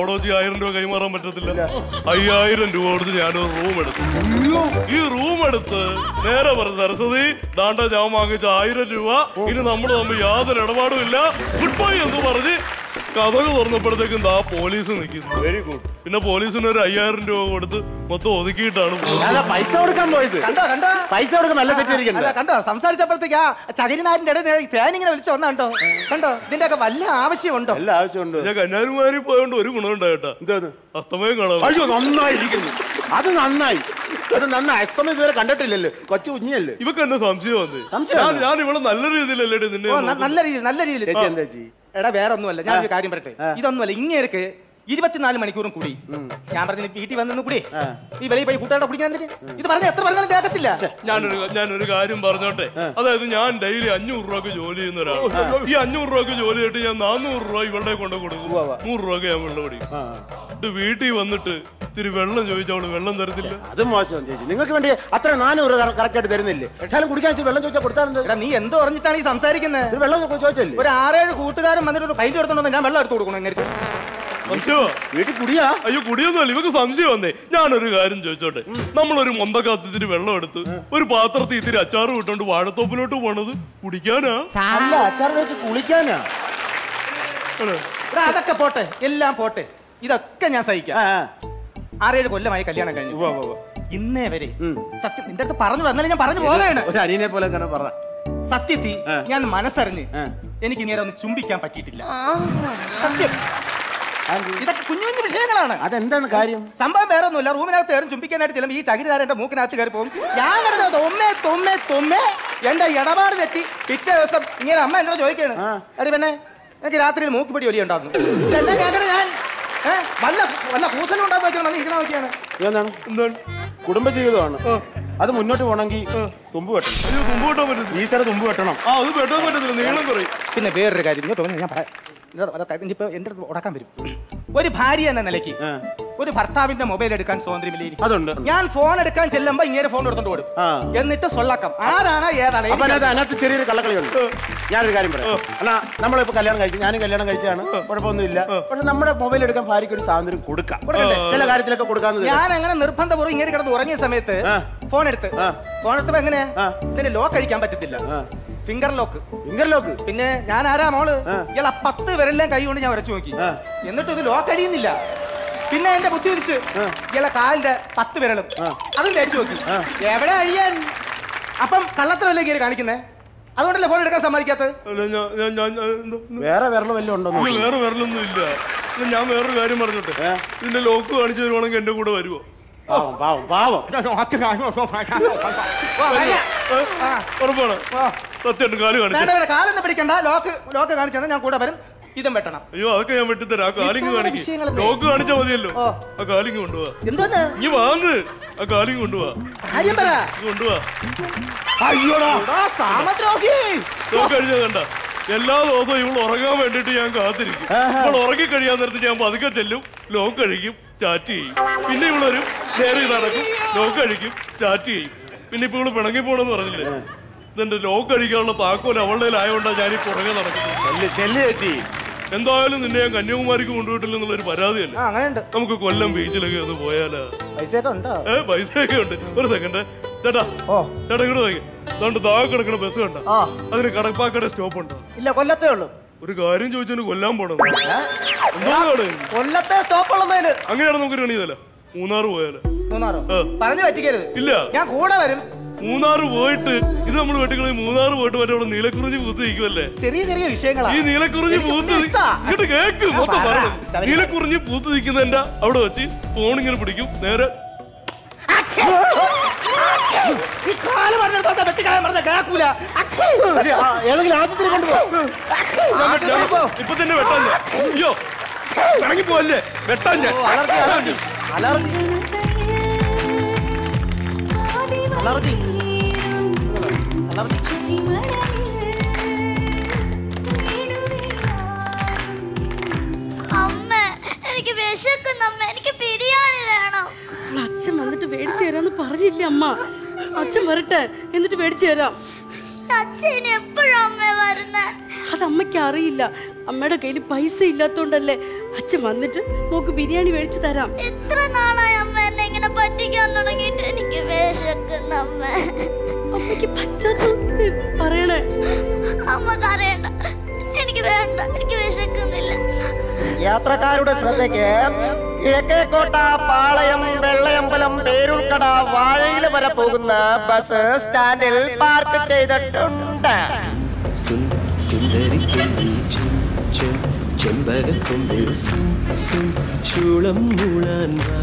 അവിടെ വെച്ച് ആയിരം രൂപ കൈമാറാൻ പറ്റത്തില്ല അയ്യായിരം രൂപ കൊടുത്ത് ഞാനൊരു റൂം എടുത്തു ഈ റൂം എടുത്ത് നേരെ പറഞ്ഞു സരസ്വതി ദാണ്ട ഞാൻ വാങ്ങിച്ച ആയിരം രൂപ ഇനി നമ്മൾ തമ്മിൽ യാതൊരു ഇടപാടും ഇല്ല ഗുഡ് ബൈ എന്ന് പറഞ്ഞ് കഥക് തുറന്നപ്പോഴത്തേക്കും ദാ പോലീസ് നിൽക്കുന്നു വെരി ഗുഡ് പിന്നെ പോലീസിന് ഒരു അയ്യായിരം രൂപ കൊടുത്ത് മൊത്തം ഒതുക്കിയിട്ടാണ് പോകുന്നത്. അതാ പൈസ കൊടുക്കാൻ പോയത് കണ്ടോ കണ്ടോ പൈസ കൊടുക്കാൻ നല്ല തെറ്റിയിരിക്കണ്ട അല്ല കണ്ടോ സംസാരിച്ചപ്പോഴത്തേക്ക് ആ ചകരിനാരിന്റെ ഇടയിൽ തേനിങ്ങനെ വിളിച്ചു വന്നാ കണ്ടോ കണ്ടോ ഇതിന്റെ ഒക്കെ വല്ല ആവശ്യമുണ്ടോ എല്ലാ ആവശ്യമുണ്ട് ഞാൻ കന്യാകുമാരി പോയോണ്ട് ഒരു ഗുണം ഉണ്ടായിട്ടാ എന്തോന്ന് അസ്തമയം കാണാം അയ്യോ നന്നായിരിക്കുന്നു അത് നന്നായി അത് നന്നായി അസ്തമയം ഇതുവരെ കണ്ടിട്ടില്ലല്ലോ കൊച്ചു കുഞ്ഞല്ലേ ഇവക്ക് എന്നെ സംശയം വന്നേ സംശയം ഞാൻ ഞാൻ ഇവിടെ നല്ല രീതിയിലല്ലേ നിന്നെ ഓ, ന- നോക്കുന്നത്? നല്ല രീതിയിൽ നല്ല രീതിയിൽ ചേച്ചി എന്താ ചേച്ചി എടാ വേറെ ഒന്നുമല്ല ഞാൻ ഒരു കാര്യം പറയട്ടെ ഇതൊന്നുമല്ല ഇങ്ങേർക്ക് ഇരുപത്തിനാല് മണിക്കൂറും കൂടി ഞാൻ പറഞ്ഞു വീട്ടിൽ വന്നു കൂടി ഈ വെളിയിൽ പോയി കൂട്ടുകാരുടെ കുടിക്കാൻ എന്തിന്? ഇത് പറഞ്ഞ എത്ര പറഞ്ഞാലും കേൾക്കത്തില്ല ഞാനൊരു ഞാനൊരു കാര്യം പറഞ്ഞോട്ടെ അതായത് ഞാൻ ഡെയിലി അഞ്ഞൂറ് രൂപക്ക് ജോലി ചെയ്യുന്ന ഒരാൾ ഈ അഞ്ഞൂറ് രൂപക്ക് ജോലി ചെയ്തിട്ട് ഞാൻ നാനൂറ് രൂപ ഇവളുടെ കൊണ്ട് കൊടുക്കും നൂറ് രൂപക്ക് ഞാൻ വെള്ളം പിടിക്കും ഇത് വീട്ടിൽ വന്നിട്ട് ഇത്തിരി വെള്ളം ചോദിച്ചവള് വെള്ളം തരത്തില്ല അത് മോശം ചേച്ചി നിങ്ങൾക്ക് വേണ്ടി അത്ര നാനൂറ് കറക്റ്റ് ആയിട്ട് തരുന്നില്ലേ എന്നാലും കുടിക്കാൻ വെച്ച് വെള്ളം ചോദിച്ചാൽ കൊടുത്താൽ എടാ നീ എന്തോ പറഞ്ഞിട്ടാണ് ഈ സംസാരിക്കുന്നത് വെള്ളം ചോദിച്ചല്ലേ ഒരു ആറേഴ് കൂട്ടുകാരൻ വന്നിട്ട് ഒരു പൈസ എടുത്തോണ്ട് ഞാൻ വെള്ളം എടുത്തു കൊടുക്കണം എങ്ങനെ സംശയമാ വീട്ടിൽ കുടിയാ അയ്യോ കുടിയൊന്നുമല്ല ഇവക്ക് സംശയം വന്നേ ഞാനൊരു കാര്യം ചോദിച്ചോട്ടെ നമ്മളൊരു മൊന്തക്കത്ത് ഇത്തിരി വെള്ളം എടുത്ത് ഒരു പാത്രത്തിൽ ഇത്തിരി അച്ചാറ് വിട്ടോണ്ട് വാഴത്തോപ്പിലോട്ട് പോണത് കുടിക്കാനാ അല്ല അച്ചാർ വെച്ച് കുളിക്കാനാ എടാ അതൊക്കെ പോട്ടെ എല്ലാം പോട്ടെ ഇതൊക്കെ ഞാൻ സഹിക്കാം ആറേഴ് കൊല്ലമായി കല്യാണം കഴിഞ്ഞു ഇന്നേ വരെ സത്യം നിന്റെ അടുത്ത് പറഞ്ഞു എന്നാലും ഞാൻ പറഞ്ഞു പോവുകയാണ് ഒരു അനിയനെ പോലെ അങ്ങനെ പറ സത്യത്തിൽ ഞാൻ മനസ്സറിഞ്ഞ് എനിക്ക് ഇങ്ങനെ ഒന്ന് ചുംബിക്കാൻ പറ്റിയിട്ടില്ല സത്യം ഇതൊക്കെ കുഞ്ഞു കുഞ്ഞു വിഷയങ്ങളാണ് അതെന്താണ് കാര്യം സംഭവം വേറെ ഒന്നുമില്ല റൂമിനകത്ത് കയറും ചുംബിക്കാനായിട്ട് ചെല്ലും ഈ ചകിരിധാരൻ എന്റെ മൂക്കിനകത്ത് കയറി പോകും ഞാൻ കിടന്നത് തൊമ്മേ തൊമ്മേ തൊമ്മേ എന്റെ ഇടപാട് തെറ്റി പിറ്റേ ദിവസം ഇങ്ങനെ അമ്മ എന്നോട് ചോദിക്കാണ് എടി പെണ്ണെ എനിക്ക് രാത്രിയിൽ മൂക്ക് പിടി ഒലി ഉണ്ടായിരുന്നു ഇതെല്ലാം കേൾക്കണ ഞാൻ ഏ? വല്ല വല്ല കൂസലും ഉണ്ടാകുന്ന വെച്ചാൽ ഇരിക്കണ നോക്കിയാണ് എന്താണ് എന്താണ് കുടുംബജീവിതമാണ് അത് മുന്നോട്ട് പോകണമെങ്കിൽ തുമ്പ് വെട്ടണം തുമ്പ് വെട്ടാൻ പറ്റും ഈശ്വര തുമ്പ് വെട്ടണം ആ അത് വെട്ടാൻ പറ്റത്തില്ല നീളം കുറയും പിന്നെ വേറൊരു കാര്യം ഇങ്ങോട്ട് വന്ന് ഞാൻ പറയാം ഇനിയിപ്പോ എന്റെ അടുത്ത് ഉടക്കാൻ വരും ഒരു ഭാര്യ എന്ന നിലയ്ക്ക് ഒരു ഭർത്താവിന്റെ മൊബൈൽ എടുക്കാൻ സ്വാതന്ത്ര്യമില്ല അതുണ്ട് ഞാൻ ഫോൺ എടുക്കാൻ ചെല്ലുമ്പോ ഇങ്ങനെ ഫോൺ എടുത്തോണ്ട് ഓടും ആ. എന്നിട്ട് സൊള്ളാക്കാം ആരാണ് ഏതാണ് അപ്പൊ എനിക്ക് അതിനകത്ത് അതിനകത്ത് ചെറിയൊരു കള്ളക്കളിയുണ്ട് ഞാനൊരു കാര്യം പറയാം അല്ല നമ്മളിപ്പോ കല്യാണം കഴിച്ചു ഞാനും കല്യാണം കഴിച്ചാണ് കുഴപ്പമൊന്നുമില്ല പക്ഷെ നമ്മുടെ മൊബൈൽ എടുക്കാൻ ഭാര്യയ്ക്ക് ഒരു സ്വാതന്ത്ര്യം കൊടുക്കാം കൊടുക്കണ്ടേ? ചില കാര്യത്തിലൊക്കെ കൊടുക്കാന്ന് ഞാൻ അങ്ങനെ നിർബന്ധപൂർവ്വം ഇങ്ങനെ കിടന്ന് ഉറങ്ങിയ സമയത്ത് ഫോൺ എടുത്ത് ഫോൺ എടുത്തപ്പോ എങ്ങനെയാ ഇതിന് ലോക്ക് അടിക്കാൻ പറ്റത്തില്ല ഫിംഗർ ലോക്ക് ഫിംഗർ ലോക്ക് പിന്നെ ഞാൻ ആരാ മോള് ഇയാളെ പത്ത് വിരലിലെ കൈ കൊണ്ട് ഞാൻ വരച്ചു നോക്കി എന്നിട്ട് ഇത് ലോക്ക് അടിയുന്നില്ല പിന്നെ എന്റെ ബുദ്ധി തിരിച്ച് ഇയാളെ കാലിന്റെ പത്ത് വിരലും അതും തേച്ചു നോക്കി എവിടെ അഴിയാൻ അപ്പം കള്ളത്തരല്ലേ കയറി കാണിക്കുന്നേ അതുകൊണ്ടല്ലേ ഫോൺ എടുക്കാൻ സമ്മതിക്കാത്തത് അല്ല, ഞാൻ- ഞാൻ- ഞാൻ- ഞാൻ- എന്താ- എന്താ? വേറെ വിരൽ വല്ലതും ഉണ്ടോ ഇല്ല, വേറെ വരലൊന്നും ഇല്ല ഇത് ഞാൻ വേറൊരു കാര്യം പറഞ്ഞോട്ടെ ഇതിന്റെ ലോക്ക് കാണിച്ചു വരുവാണെങ്കിൽ എന്റെ കൂടെ വരുവോ പാവം പാവം പാവം ഉറപ്പാണ് സത്യം കാല് വേണ്ട കാണിച്ചു വേണ്ട കാലൊന്നും പിടിക്കണ്ട ലോക്ക് ലോക്ക് കാണിച്ചാൽ ഞാൻ കൂടെ വരും ഇതും വെട്ടണം അയ്യോ അതൊക്കെ ഞാൻ വെട്ടിത്തരാം ആ കാലിങ് നിസ്സാര കാണിക്കും വിഷയങ്ങളല്ലേ? ലോക്ക് കാണിച്ചാൽ മതിയല്ലോ ആ കാലിങ് കൊണ്ടുപോവാ എന്തോന്ന് ഇനി വാങ്ങ് ആ കാലിങ് കൊണ്ടുപോവാ കാര്യം പറ ഇത് കൊണ്ടുപോവാ അയ്യോടാ സാമദ്രോഹി ലോക്ക് കഴിഞ്ഞ കണ്ട എല്ലാ ദിവസവും ഇവൾ ഉറങ്ങാൻ വേണ്ടിട്ട് ഞാൻ കാത്തിരിക്കും ഇവൾ ഉറങ്ങി കഴിയാൻ നേരത്ത് ഞാൻ പതുക്കെ ചെല്ലും ലോക്ക് കഴിക്കും ചാറ്റ് ചെയ്യും പിന്നെ ഇവളൊരു നേരെ നടക്കും ലോക്ക് കഴിക്കും ചാറ്റ് ചെയ്യും പിന്നെ ഇപ്പൊ ഇവള് പിണങ്ങി പോണെന്ന് പറഞ്ഞില്ലേ ഇതെന്റെ ലോക്ക് കഴിക്കാനുള്ള താക്കോൽ അവളുടെ ആയതുകൊണ്ടാണ് ഞാൻ ഈ പുറകെ നടക്കുന്നത് എന്തായാലും നിന്നെ ഞാൻ കന്യാകുമാരിക്ക് കൊണ്ടുപോയിട്ടില്ല എന്നുള്ളൊരു പരാതിയല്ലേ ആ അങ്ങനെയുണ്ട് നമുക്ക് കൊല്ലം ബീച്ചിലൊക്കെ ഒന്ന് പോയാലാ പൈസയൊക്കെ ഉണ്ടോ ഏ പൈസയൊക്കെ ഉണ്ട് ഒരു സെക്കൻഡ് ചേട്ടാ ചേട്ടാ ഇങ്ങോട്ട് നോക്കി അതുകൊണ്ട് താഴെ കിടക്കുന്ന ബസ് കണ്ട അതിന് കടപ്പാക്കട സ്റ്റോപ്പ് ഉണ്ടോ ഇല്ല കൊല്ലത്തേ ഉള്ളൂ ഒരു കാര്യം ചോദിച്ചതിന് കൊല്ലാൻ പോണം എന്താണ് കൊല്ലത്തെ സ്റ്റോപ്പ് ഉള്ളതിന് അങ്ങനെയാണ് നമുക്കൊരു കണി ചെയ്താലോ മൂന്നാറ് പോയാലോ മൂന്നാറോ ആ. പറഞ്ഞു പറ്റിക്കരുത് ഇല്ല ഞാൻ കൂടെ വരും മൂന്നാറ് പോയിട്ട് ഇത് നമ്മൾ വെട്ടിക്കളി മൂന്നാറ് പോയിട്ട് മറ്റേ അവിടെ നീലക്കുറിഞ്ഞ് പൂത്ത് നിൽക്കുമല്ലേ ചെറിയ ചെറിയ വിഷയങ്ങളാണ് ഈ നീലക്കുറിഞ്ഞ് എനിക്ക് പൂത്ത് നി- ഇഷ്ടാ. ഇങ്ങോട്ട് കേക്ക് ആ, മൊത്തം പറ. പറയണം ചവയ്ക്ക്. നീലക്കുറിഞ്ഞ് പൂത്ത് നിൽക്കുന്നതിന്റെ അവിടെ വെച്ച് ഫോൺ ഇങ്ങനെ പിടിക്കും നേരെ ഈ കാല് പറഞ്ഞെടുത്തോട്ടെ വെട്ടിക്കളയാൻ പറഞ്ഞ കേൾക്കൂല ഏതെങ്കിലും ആശുപത്രി കൊണ്ടുപോകും ഞാൻ- ഞാൻ- ഇപ്പൊ തന്നെ വെട്ടാൻ ഞാൻ അയ്യോ ഇറങ്ങി പോവല്ലേ വെട്ടാൻ ഞാൻ അലർജി അലർജി അലർജി അമ്മ എനിക്ക് വിശക്കുന്ന അമ്മ എനിക്ക് ബിരിയാണി വേണം അച്ഛൻ വന്നിട്ട് മേടിച്ചു തരാന്ന് പറഞ്ഞില്ല അമ്മ അച്ഛൻ വരട്ടെ എന്നിട്ട് മേടിച്ചു തരാം അച്ഛൻ ഇനി എപ്പോഴും അമ്മ വരുന്നേ അത് അമ്മയ്ക്ക് അറിയില്ല അമ്മയുടെ കയ്യിൽ പൈസ ഇല്ലാത്തോണ്ടല്ലേ അച്ഛൻ വന്നിട്ട് മോക്ക് ബിരിയാണി മേടിച്ചു തരാം എത്ര നാളായി അമ്മ എന്നെ ഇങ്ങനെ പറ്റിക്കാൻ തുടങ്ങിയിട്ട് എനിക്ക് വിശക്കുന്ന അമ്മ അമ്മയ്ക്ക് പറ്റാത്ത പറയണേ അമ്മ കരയണ്ട എനിക്ക് വേണ്ട എനിക്ക് വിശക്കുന്നില്ല യാത്രക്കാരുടെ ശ്രദ്ധയ്ക്ക് കിഴക്കേക്കോട്ട പാളയം വെള്ളയമ്പലം പേരുൾക്കട വാഴയിൽ വരെ പോകുന്ന ബസ് സ്റ്റാൻഡിൽ പാർക്ക് ചെയ്തിട്ടുണ്ട് സുൻ സുന്ദരി തുമ്പി ചും ചും ചെമ്പകക്കൊമ്പിൽ സും സും ചൂളം മൂളാൻ വാ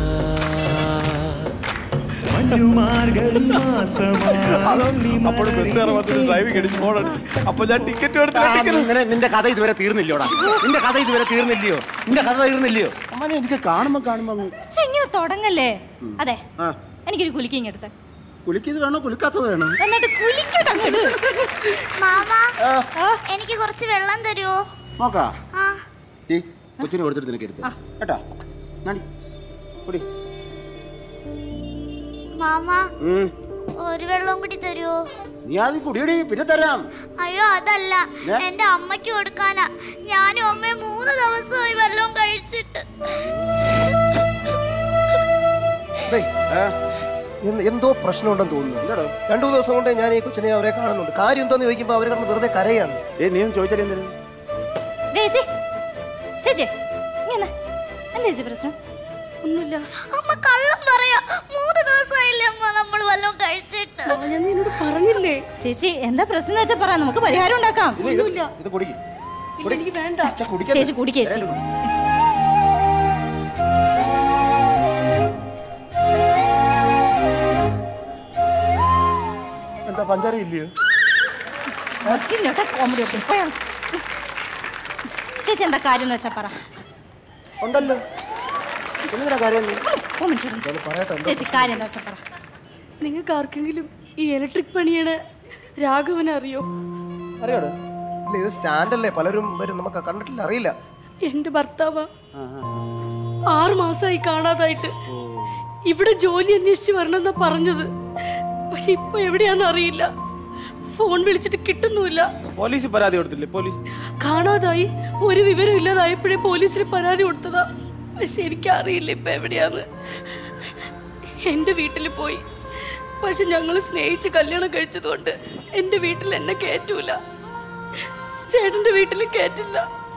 മഞ്ഞുമാർഗഴി അപ്പോൾ ബസ്സുകാരൻ വന്നിട്ട് ഡ്രൈവിംഗ് അടിച്ച് ഫോൺ അടിച്ച് അപ്പൊ ഞാൻ ടിക്കറ്റ് എടുത്ത് നിന്റെ കഥ ഇതുവരെ തീർന്നില്ലോടാ നിന്റെ കഥ ഇതുവരെ തീർന്നില്ലയോ നിന്റെ കഥ തീർന്നില്ലയോ അമ്മനെ എനിക്ക് കാണുമ്പോ കാണുമ്പോ അങ്ങ് പക്ഷെ ഇങ്ങനെ തുടങ്ങല്ലേ അതെ ആ എനിക്കൊരു കുലിക്കിങ് എടുത്ത് കുലിക്കത് വേണോ കുലിക്കാത്തത് വേണോ എന്നിട്ട് കുലിക്കട്ടെ അങ്ങോട്ട് മാമ എനിക്ക് കുറച്ച് വെള്ളം തരുമോ നോക്കാ ആ ഈ കൊച്ചിന് കൊടുത്തിട്ട് നിനക്ക് എടുത്ത് കേട്ടാ നടി കുടി മാമ ഉം. ഒരു വെള്ളം കൂടി തരുമോ നീ ആദ്യം കുടിയടി പിന്നെ തരാം അയ്യോ അതല്ല ഏ? എന്റെ അമ്മയ്ക്ക് കൊടുക്കാനാ ഞാനും അമ്മയും മൂന്ന് ദിവസമായി വെള്ളം കഴിച്ചിട്ട് ദേ, എന്ത് എന്തോ പ്രശ്നമുണ്ടെന്ന് തോന്നുന്നു രണ്ടു മൂന്ന് ദിവസം കൊണ്ട് ഞാൻ ഈ കൊച്ചിനെ അവരെ കാണുന്നുണ്ട് കാര്യം എന്താന്ന് ചോദിക്കുമ്പോ അവർ കിടന്ന് വെറുതെ കരയാണ് ഏ നീ ചോദിച്ചാൽ എന്തിനു ദേ ചേച്ചി ചേച്ചി ഇങ്ങനെ എന്താ ചേച്ചി പ്രശ്നം ഒന്നുമില്ല അമ്മ കള്ളം പറയാ മൂന്ന് ദിവസമായില്ലേ അമ്മ നമ്മൾ വല്ലതും കഴിച്ചിട്ട് ഞാൻ നിന്നോട് പറഞ്ഞില്ലേ ചേച്ചി എന്താ പ്രശ്നം വെച്ചാ പറ നമുക്ക് പരിഹാരം ഉണ്ടാക്കാം ഒന്നുമില്ല ഇത് കുടിക്ക് ഇല്ല, എനിക്ക് വേണ്ട ചേച്ചി കുടിക്ക് ചേച്ചി എന്താ പഞ്ചാര ഇല്ലയോ ഒറ്റില്ലോട്ടെ കോമഡി ഒക്കെ പോയാണ് ചേച്ചി എന്താ കാര്യം എന്ന് വെച്ചാ പറ ഉണ്ടല്ലോ എന്തിനാ കാര്യം നീ? ഓ, മനുഷ്യൻ. ചേച്ചി കാര്യം എന്താ വെച്ചാ പറ നിങ്ങൾക്ക് ആർക്കെങ്കിലും ഈ ഇലക്ട്രിക് പണിയുടെ രാഘവനെ അറിയോ അറിയാടോ ഇല്ല ഇത് സ്റ്റാൻഡല്ലേ പലരും വരും നമുക്ക് കണ്ടിട്ടില്ല അറിയില്ല എന്റെ ഭർത്താവ് ആറ് മാസമായി കാണാതായിട്ട് ഇവിടെ ജോലി അന്വേഷിച്ച് വരണമെന്നാ പറഞ്ഞത് പക്ഷെ ഇപ്പൊ എവിടെയാന്ന് അറിയില്ല ഫോൺ വിളിച്ചിട്ട് കിട്ടുന്നുമില്ല പോലീസ് പരാതി കൊടുത്തില്ലേ പോലീസ് കാണാതായി ഒരു വിവരം ഇല്ലാതായപ്പോഴേ പോലീസിന് പരാതി കൊടുത്തതാ പക്ഷെ എനിക്കറിയില്ല ഇപ്പൊ എവിടെയാന്ന് എന്റെ വീട്ടിൽ പോയി പക്ഷെ ഞങ്ങൾ സ്നേഹിച്ച് കല്യാണം കഴിച്ചതുകൊണ്ട് എന്റെ വീട്ടിൽ എന്നെ കയറ്റൂല ചേട്ടന്റെ വീട്ടിൽ കയറ്റില്ല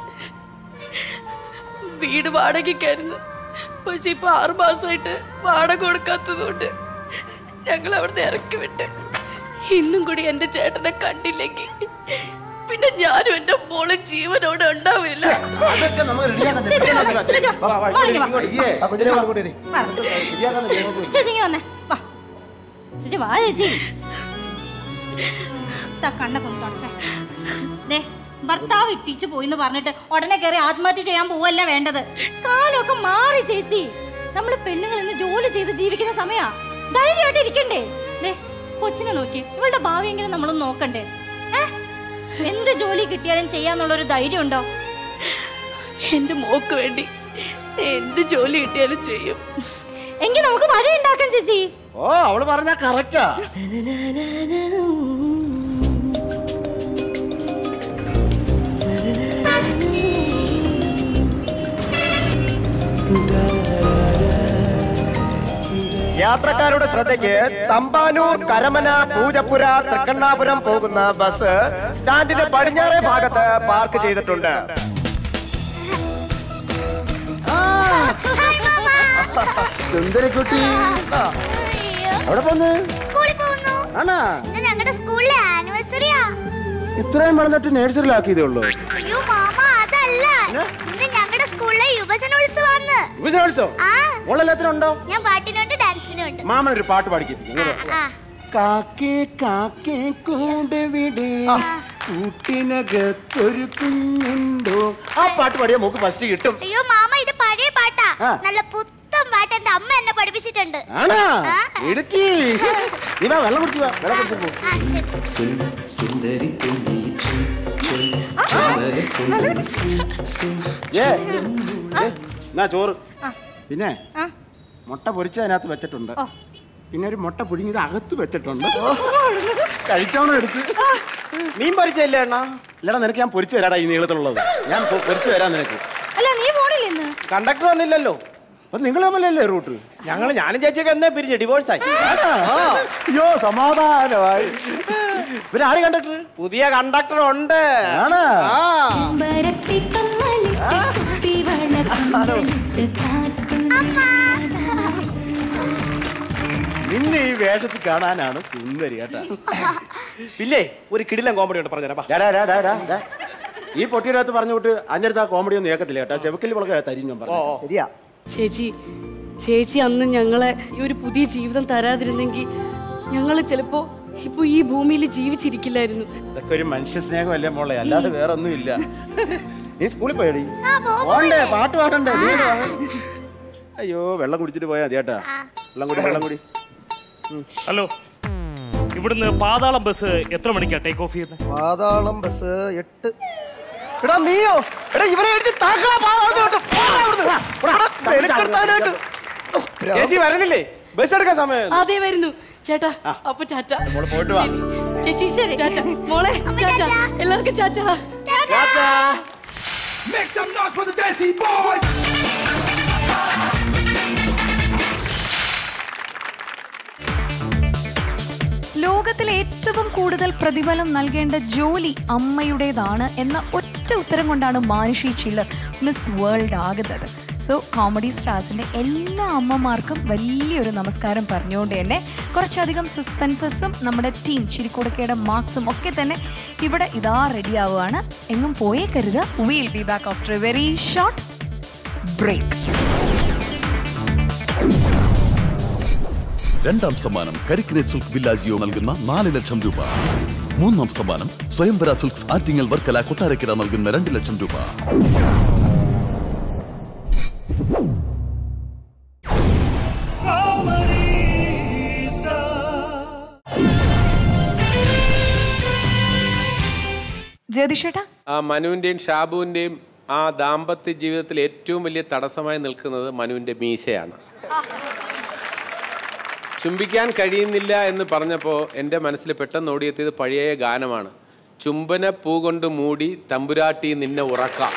വീട് വാടകയ്ക്കായിരുന്നു പക്ഷെ ഇപ്പൊ ആറു മാസമായിട്ട് വാടക കൊടുക്കാത്തതുകൊണ്ട് ഞങ്ങൾ അവിടുന്ന് ഇറക്കി വിട്ട് ഇന്നും കൂടി എന്റെ ചേട്ടനെ കണ്ടില്ലെങ്കിൽ പിന്നെ ഞാനും എന്റെ മോളും ജീവനോടെ ഉണ്ടാവില്ല അതൊക്കെ നമ്മൾ റെഡിയാക്കാൻ ചേച്ചി വാ, ചേച്ചി വാ. വാ, വാ, മോളിങ്ങ് വാ. ഇങ്ങോട്ട് ഇയ്യേ. ആ കുഞ്ഞിനെ കൊണ്ട് കൂടി വാ. ശരിയാക്കാൻ ചെയ്യുമ്പോൾ ചേച്ചി ഇങ്ങ് വന്നേ വാ ചേച്ചി വാ ചേച്ചി താ കണ്ണൊക്കെ ഒന്ന് തുടച്ചേ ദേ ഭർത്താവ് ഇട്ടിച്ച് പോയി എന്ന് പറഞ്ഞിട്ട് ഉടനെ കയറി ആത്മഹത്യ ചെയ്യാൻ പോവല്ല വേണ്ടത് കാലമൊക്കെ മാറി ചേച്ചി നമ്മൾ പെണ്ണുങ്ങൾ ഇന്ന് ജോലി ചെയ്ത് ജീവിക്കുന്ന സമയാ ധൈര്യമായിട്ട് ഇരിക്കണ്ടേ ദേ കൊച്ചിനെ നോക്കി ഇവളുടെ ഭാവിയെങ്കിലും നമ്മളൊന്ന് നോക്കണ്ടേ ഏ എന്ത് ജോലി കിട്ടിയാലും ചെയ്യാന്നുള്ളൊരു ധൈര്യം ഉണ്ടോ എന്റെ മോക്ക് വേണ്ടി എന്ത് ജോലി കിട്ടിയാലും ചെയ്യും എങ്കിൽ നമുക്ക് വഴി ഉണ്ടാക്കാം ചേച്ചി ഓ അവള് പറഞ്ഞാ കറക്റ്റാ യാത്രക്കാരുടെ ശ്രദ്ധയ്ക്ക് തമ്പാനൂർ കരമന പൂജപ്പുര തൃക്കണ്ണാപുരം പോകുന്ന ബസ് സ്റ്റാൻഡിന്റെ പടിഞ്ഞാറേ ഭാഗത്ത് പാർക്ക് ചെയ്തിട്ടുണ്ട് സുന്ദരിക്കുട്ടി അവിടെ പോന്ന് സ്കൂളിൽ പോകുന്നു ആണാ ഇന്ന് ഞങ്ങളുടെ സ്കൂളിലെ ആനിവേഴ്സറിയാ ഇത്രയും വളർന്നിട്ട് നേഴ്സറിയിലാക്കിയതേ ഉള്ളൂ അയ്യോ മാമ അതല്ല ഇന്ന് ഞങ്ങളുടെ സ്കൂളിലെ യുവജനോത്സവാന്ന് യുവജനോത്സവം ആ മോളെല്ലാത്തിനും ഉണ്ടോ ഞാൻ പാട്ടിനുണ്ട് ഡാൻസിനും ഉണ്ട് മാമൻ ഒരു പാട്ട് പാടിക്കിപ്പിക്കും ആ കാക്കേ കാക്കേ കൂടെ കൂട്ടിനകത്തൊരു കുഞ്ഞുണ്ടോ ആ പാട്ട് പാടിയാ മോക്ക് ഫസ്റ്റ് കിട്ടും അയ്യോ മാമ ഇത് പഴയ പാട്ടാ ആ. നല്ല പുത്തൻ പാട്ട് എന്റെ അമ്മ എന്നെ പഠിപ്പിച്ചിട്ടുണ്ട് ആണാ ആ. ഇടുക്കി നീ വാ വെള്ളം കുടിച്ചു വാ വെള്ളം കുടിച്ചു പോ ആ, ശരി. സുൻ സുന്ദരി തുമ്പി ചും ചും ചെമ്പകക്കൊമ്പിൽ സും സും ഏ ഏ, എന്നാ ചോറ് പിന്നെ മുട്ട പൊരിച്ച അതിനകത്ത് വെച്ചിട്ടുണ്ട് പിന്നെ ഒരു മുട്ട പുഴുങ്ങിയത് അകത്ത് വെച്ചിട്ടുണ്ട് കഴിച്ചോണം എടുത്ത് മീൻ പരിചയല്ലേ അണ്ണാ ഇല്ലടാ നിനക്ക് ഞാൻ പൊരിച്ചു തരാടാ ഈ നീളത്തിലുള്ളത് ഞാൻ പൊ- പൊരിച്ചു തരാം നിനക്ക് അല്ല നീ പോണില്ല ഇന്ന് കണ്ടക്ടർ വന്നില്ലല്ലോ അപ്പൊ നിങ്ങൾ തമ്മിലല്ലേ റൂട്ട് ഞങ്ങൾ ഞാനും ചേച്ചിയൊക്കെ എന്നാ പിരിഞ്ഞ് ഡിവോഴ്സ് ആയി അയ്യോ സമാധാനമായി പിന്നെ ആര് കണ്ടക്ടർ പുതിയ കണ്ടക്ടർ ഉണ്ട് ആണോ? ആ. നിന്നെ ഈ വേഷത്തിൽ കാണാനാണ് സുന്ദരി കേട്ടാ പിന്നെ ഒരു കിടിലൻ കോമഡി ഉണ്ട് പറഞ്ഞുതരാം ഡാ, ഡാ, ഡാ, ഡാ, ഡാ, ഡാ. ഈ പൊട്ടിയുടെ അകത്ത് പറഞ്ഞു വിട്ട് അഞ്ഞടുത്ത് ആ കോമഡി ഒന്നും ഏക്കത്തില്ല കേട്ടോ ചെവക്കിൽ വളരെ തരിഞ്ഞു പറഞ്ഞു ശരിയാ ചേച്ചി ചേച്ചി അന്ന് ഞങ്ങളെ ഈ ഒരു പുതിയ ജീവിതം തരാതിരുന്നെങ്കിൽ ഞങ്ങൾ ചിലപ്പോ ഇപ്പൊ ഈ ഭൂമിയിൽ ജീവിച്ചിരിക്കില്ലായിരുന്നു ഇതൊക്കെ ഒരു മനുഷ്യ സ്നേഹമല്ലേ മോളെ അല്ലാതെ വേറെ ഒന്നും ഇല്ല നീ സ്കൂളിൽ പോയടി പോണ്ടേ പാട്ട് പാടണ്ടേ നീ ഇങ്ങട് വാ. അയ്യോ വെള്ളം കുടിച്ചിട്ട് പോയാ മതി കേട്ടാ വെള്ളം കുടി വെള്ളം കുടി ഹലോ ഇവിടുന്ന് പാതാളം ബസ് എത്ര മണിക്കാ ടേക്ക് ഓഫ് ചെയ്യുന്നത് പാതാളം ബസ് എട്ട് എടാ നീയോ എടാ ഇവരെ അടിച്ച് താക്കളാ പാതാളത്തിലോട്ട്. പോടാ അവിടുന്ന്. എടാ, മെനക്കെടുത്താനായിട്ട്. ചേച്ചി വരുന്നില്ലേ ബസ് എടുക്കാൻ സമയം അതേ വരുന്നു ചേട്ടാ അപ്പൊ ചാറ്റ മോള് പോയിട്ട് വാ. ചേച്ചി ശരി ചാറ്റ മോളെ ചാറ്റ എല്ലാവർക്കും ചാറ്റ Make some noise for the Desi Boys! ലോകത്തിലെ ഏറ്റവും കൂടുതൽ പ്രതിഫലം നൽകേണ്ട ജോലി അമ്മയുടേതാണ് എന്ന ഒറ്റ ഉത്തരം കൊണ്ടാണ് മാനുഷി ചില്ലർ മിസ് വേൾഡ് ആകുന്നത് സോ കോമഡി സ്റ്റാർസിന്റെ എല്ലാ അമ്മമാർക്കും വലിയൊരു നമസ്കാരം പറഞ്ഞുകൊണ്ട് തന്നെ കുറച്ചധികം സസ്പെൻസസും നമ്മുടെ ടീം ചിരിക്കുടക്കയുടെ മാർക്സും ഒക്കെ തന്നെ ഇവിടെ ഇതാ റെഡി ആവുകയാണ് എങ്ങും പോയേക്കരുത് will be back after a very short break രണ്ടാം സമ്മാനം കരിക്കിനെ സിൽക്ക് വില്ലാജിയോ നൽകുന്ന നാല് ലക്ഷം രൂപ മൂന്നാം സമ്മാനം സ്വയംവര സിൽക്സ് ആറ്റിങ്ങൽ വർക്കല കൊട്ടാരക്കര നൽകുന്ന രണ്ട് ലക്ഷം രൂപ ജ്യോതിഷേട്ടാ ആ മനുവിൻ്റെയും ഷാബുവിൻ്റെയും ആ ദാമ്പത്യ ജീവിതത്തിൽ ഏറ്റവും വലിയ തടസ്സമായി നിൽക്കുന്നത് മനുവിൻ്റെ മീശയാണ് ചുംബിക്കാൻ കഴിയുന്നില്ല എന്ന് പറഞ്ഞപ്പോൾ എൻ്റെ മനസ്സിൽ പെട്ടെന്ന് ഓടിയെത്തിയത് പഴയ ഗാനമാണ് ചുംബന പൂ കൊണ്ട് മൂടി തമ്പുരാട്ടി നിന്നെ ഉറക്കാം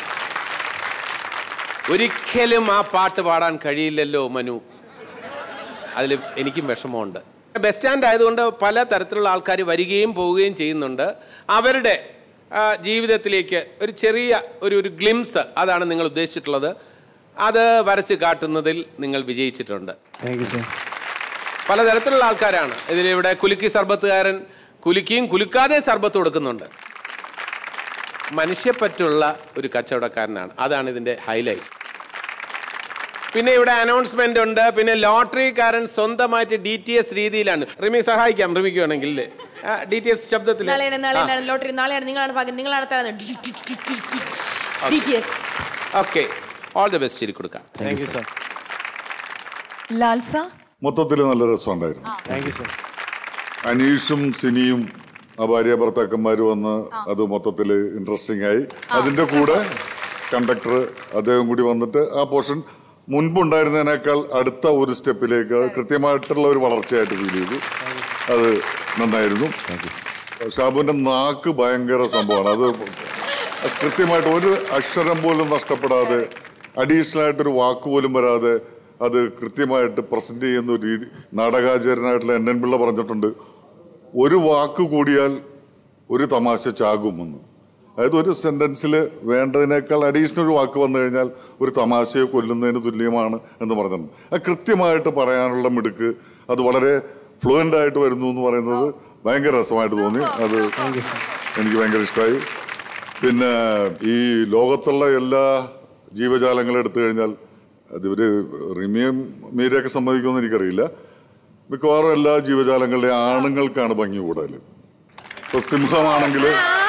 ഒരിക്കലും ആ പാട്ട് പാടാൻ കഴിയില്ലല്ലോ മനു അതിൽ എനിക്കും വിഷമമുണ്ട് ബസ് സ്റ്റാൻഡ് ആയതുകൊണ്ട് പല തരത്തിലുള്ള ആൾക്കാർ വരികയും പോവുകയും ചെയ്യുന്നുണ്ട് അവരുടെ ആ, ജീവിതത്തിലേക്ക് ഒരു ചെറിയ ഒരു ഒരു ഗ്ലിംസ് അതാണ് നിങ്ങൾ ഉദ്ദേശിച്ചിട്ടുള്ളത് അത് വരച്ച് കാട്ടുന്നതിൽ നിങ്ങൾ വിജയിച്ചിട്ടുണ്ട് പലതരത്തിലുള്ള ആൾക്കാരാണ് ഇതിലിവിടെ കുലുക്കി സർബത്തുകാരൻ കുലുക്കിയും കുലുക്കാതെ സർബത്ത് കൊടുക്കുന്നുണ്ട് മനുഷ്യപ്പറ്റുള്ള ഒരു കച്ചവടക്കാരനാണ് അതാണ് ഇതിന്റെ ഹൈലൈറ്റ് പിന്നെ ഇവിടെ അനൗൺസ്മെന്റ് ഉണ്ട് പിന്നെ ലോട്ടറിക്കാരൻ സ്വന്തമായിട്ട് ഡി ടി എസ് രീതിയിലാണ് റിമി സഹായിക്കാം റിമിക്ക് വേണമെങ്കിൽ ഡി ടി എസ് ശബ്ദത്തിൽ നാളെയാണ് നാളെയാണ് ലോട്ടറി നാളെയാണ് നിങ്ങളാണ് പകരം നിങ്ങളാണ് തരുന്നത് D T S okay all the best ശരി കൊടുക്കാം താങ്ക് യു സർ ലാൽസ മൊത്തത്തിൽ നല്ല രസമുണ്ടായിരുന്നു താങ്ക് യു സർ അനീഷും സിനിയും ആ ഭാര്യ ഭർത്താക്കന്മാർ വന്ന് അത് മൊത്തത്തിൽ ഇൻട്രസ്റ്റിംഗ് ആയി അതിന്റെ കൂടെ കണ്ടക്ടർ അദ്ദേഹം കൂടി വന്നിട്ട് ആ പോർഷൻ മുൻപുണ്ടായിരുന്നതിനേക്കാൾ അടുത്ത ഒരു സ്റ്റെപ്പിലേക്ക് കൃത്യമായിട്ടുള്ള ഒരു വളർച്ചയായിട്ട് ഫീൽ ചെയ്തു അത് നന്നായിരുന്നു ഷാബുവിന്റെ നാക്ക് ഭയങ്കര സംഭവമാണ് അത് കൃത്യമായിട്ട് ഒരു അക്ഷരം പോലും നഷ്ടപ്പെടാതെ അഡീഷണൽ ആയിട്ടൊരു വാക്ക് പോലും വരാതെ അത് കൃത്യമായിട്ട് പ്രസന്റ് ചെയ്യുന്ന ഒരു രീതി നാടകാചാര്യനായിട്ടുള്ള എൻ എൻ പിള്ള പറഞ്ഞിട്ടുണ്ട് ഒരു വാക്ക് കൂടിയാൽ ഒരു തമാശ ചാകുമെന്ന് അതായത് ഒരു സെന്റൻസിൽ വേണ്ടതിനേക്കാൾ അഡീഷണൽ ഒരു വാക്ക് വന്നു കഴിഞ്ഞാൽ ഒരു തമാശയെ കൊല്ലുന്നതിന് തുല്യമാണ് എന്ന് പറഞ്ഞിട്ടുണ്ട് അത് കൃത്യമായിട്ട് പറയാനുള്ള മിടുക്ക് അത് വളരെ ഫ്ലുവൻ്റ് ആയിട്ട് വരുന്നു എന്ന് പറയുന്നത് ഭയങ്കര രസമായിട്ട് തോന്നി അത് എനിക്ക് ഭയങ്കര ഇഷ്ടമായി പിന്നെ ഈ ലോകത്തുള്ള എല്ലാ ജീവജാലങ്ങളും എടുത്തു കഴിഞ്ഞാൽ അതിവര് റിമിയും മീരയൊക്കെ സമ്മതിക്കുമെന്ന് എനിക്കറിയില്ല മിക്കവാറും എല്ലാ ജീവജാലങ്ങളുടെയും ആണുങ്ങൾക്കാണ് ഭംഗി കൂടുതൽ ഇപ്പൊ സിംഹമാണെങ്കിൽ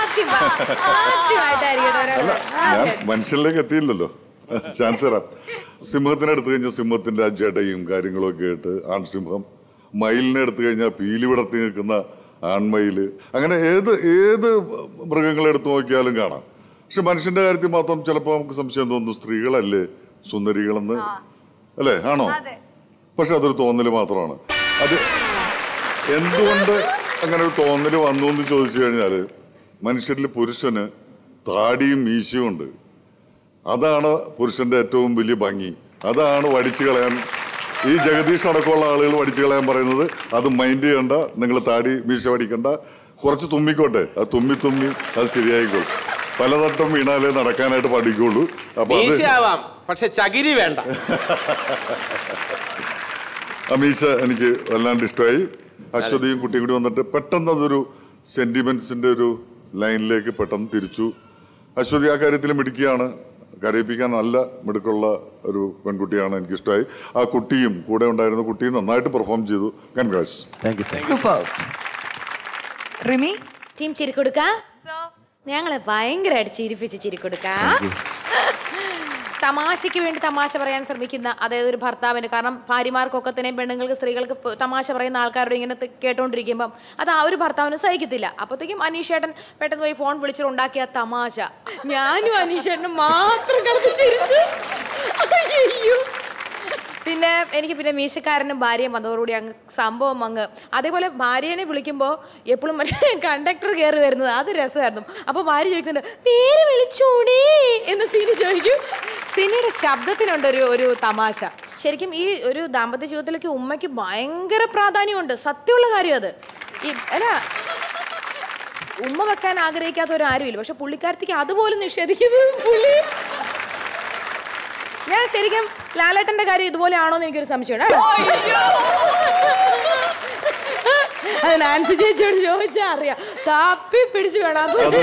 അല്ല ഞാൻ മനുഷ്യനിലേക്ക് എത്തിയില്ലല്ലോ ചാൻസ് തരാം സിംഹത്തിനെ എടുത്തു കഴിഞ്ഞാൽ സിംഹത്തിന്റെ ആ ജടയും കാര്യങ്ങളും ഒക്കെ ആയിട്ട് ആൺസിംഹം മയിലിനെ എടുത്തു കഴിഞ്ഞാൽ പീലി വിടർത്തി നിൽക്കുന്ന ആൺമയില് അങ്ങനെ ഏത് ഏത് മൃഗങ്ങളെ എടുത്തു നോക്കിയാലും കാണാം പക്ഷെ മനുഷ്യന്റെ കാര്യത്തിൽ മാത്രം ചിലപ്പോൾ നമുക്ക് സംശയം തോന്നുന്നു സ്ത്രീകളല്ലേ സുന്ദരികളെന്ന് അല്ലേ ആണോ പക്ഷെ അതൊരു തോന്നല് മാത്രമാണ് അത് എന്തുകൊണ്ട് അങ്ങനെ ഒരു തോന്നല് വന്നു എന്ന് ചോദിച്ചു കഴിഞ്ഞാല് മനുഷ്യരിൽ പുരുഷന് താടിയും മീശയും ഉണ്ട് അതാണ് പുരുഷന്റെ ഏറ്റവും വലിയ ഭംഗി അതാണ് വടിച്ചു കളയാൻ ഈ ജഗദീഷ് അടക്കമുള്ള ആളുകൾ വടിച്ചു കളയാൻ പറയുന്നത് അത് മൈൻഡ് ചെയ്യണ്ട നിങ്ങൾ താടി മീശ വടിക്കണ്ട കുറച്ച് തുമ്മിക്കോട്ടെ അത് തുമ്മി തുമ്മി അത് ശരിയായിക്കോളും പലതട്ടം വീണാലേ നടക്കാനായിട്ട് പഠിക്കുള്ളൂ അപ്പൊ അത് മീശയാവാം പക്ഷെ ചകിരി വേണ്ട ആ മീശ എനിക്ക് വല്ലാണ്ട് ഇഷ്ടമായി അശ്വതിയും കുട്ടിയും കൂടി വന്നിട്ട് പെട്ടെന്ന് അതൊരു സെന്റിമെന്റ്സിന്റെ ഒരു ലൈനിലേക്ക് പെട്ടെന്ന് തിരിച്ചു അശ്വതി ആ കാര്യത്തിൽ മിടുക്കിയാണ് കരയിപ്പിക്കാൻ നല്ല മിടുക്കുള്ള ഒരു പെൺകുട്ടിയാണ് എനിക്ക് ഇഷ്ടമായി ആ കുട്ടിയും കൂടെ ഉണ്ടായിരുന്ന കുട്ടിയും നന്നായിട്ട് പെർഫോം ചെയ്തു congrats thank you super Rimi team ചിരിക്കൊടുക്ക ഞങ്ങളെ ഭയങ്കരമായിട്ട് ചിരിപ്പിച്ച് ചിരിക്കൊടുക്ക തമാശയ്ക്ക് വേണ്ടി തമാശ പറയാൻ ശ്രമിക്കുന്ന അതായത് ഒരു ഭർത്താവിന് കാരണം ഭാര്യമാർക്കൊക്കെ തന്നെ പെണ്ണുങ്ങൾക്ക് സ്ത്രീകൾക്ക് പ് തമാശ പറയുന്ന ആൾക്കാരോട് ഇങ്ങനെ ത- കേട്ടോണ്ടിരിക്കുമ്പം അത് ആ ഒരു ഭർത്താവിന് സഹിക്കത്തില്ല അപ്പോഴത്തേക്കും അനീഷേട്ടൻ പെട്ടെന്ന് പോയി ഫോൺ വിളിച്ചിട്ട് ഉണ്ടാക്കിയ തമാശ ഞാനും അനീഷേട്ടനും മാത്രം കിടന്ന് ചിരിച്ചു അയ്യോ പിന്നെ എനിക്ക് പിന്നെ മീശക്കാരനും ഭാര്യയും വന്നതോടുകൂടി അങ്ങ് സംഭവം അങ്ങ് അതേപോലെ ഭാര്യനെ വിളിക്കുമ്പോൾ എപ്പോഴും മറ്റേ കണ്ടക്ടർ കയറി വരുന്നത് അത് രസമായിരുന്നു അപ്പോൾ ഭാര്യ ചോദിക്കുന്നുണ്ട് പേര് വിളിച്ചൂണേ എന്ന് സീനി ചോദിക്കും സിനിയുടെ ശബ്ദത്തിനുണ്ട് ഒരു ഒരു തമാശ ശരിക്കും ഈ ഒരു ദാമ്പത്യ ജീവിതത്തിലേക്ക് ഉമ്മയ്ക്ക് ഭയങ്കര പ്രാധാന്യമുണ്ട് സത്യമുള്ള കാര്യം അത് ഈ അല്ല ഉമ്മ വെക്കാൻ ആഗ്രഹിക്കാത്തവരും ആരുമില്ല പക്ഷെ പുള്ളിക്കാരത്തിക്ക് അതുപോലും നിഷേധിക്കുന്നത് പുള്ളി ഞാൻ ശരിക്കും ലാലേട്ടന്റെ കാര്യം ഇതുപോലെ ആണോ എന്ന് എനിക്കൊരു സംശയമുണ്ട് അത് നാൻസി ചേച്ചിയോട് ചോദിച്ചാൽ അറിയാം തപ്പി പിടിച്ചു വേണം അത് അത്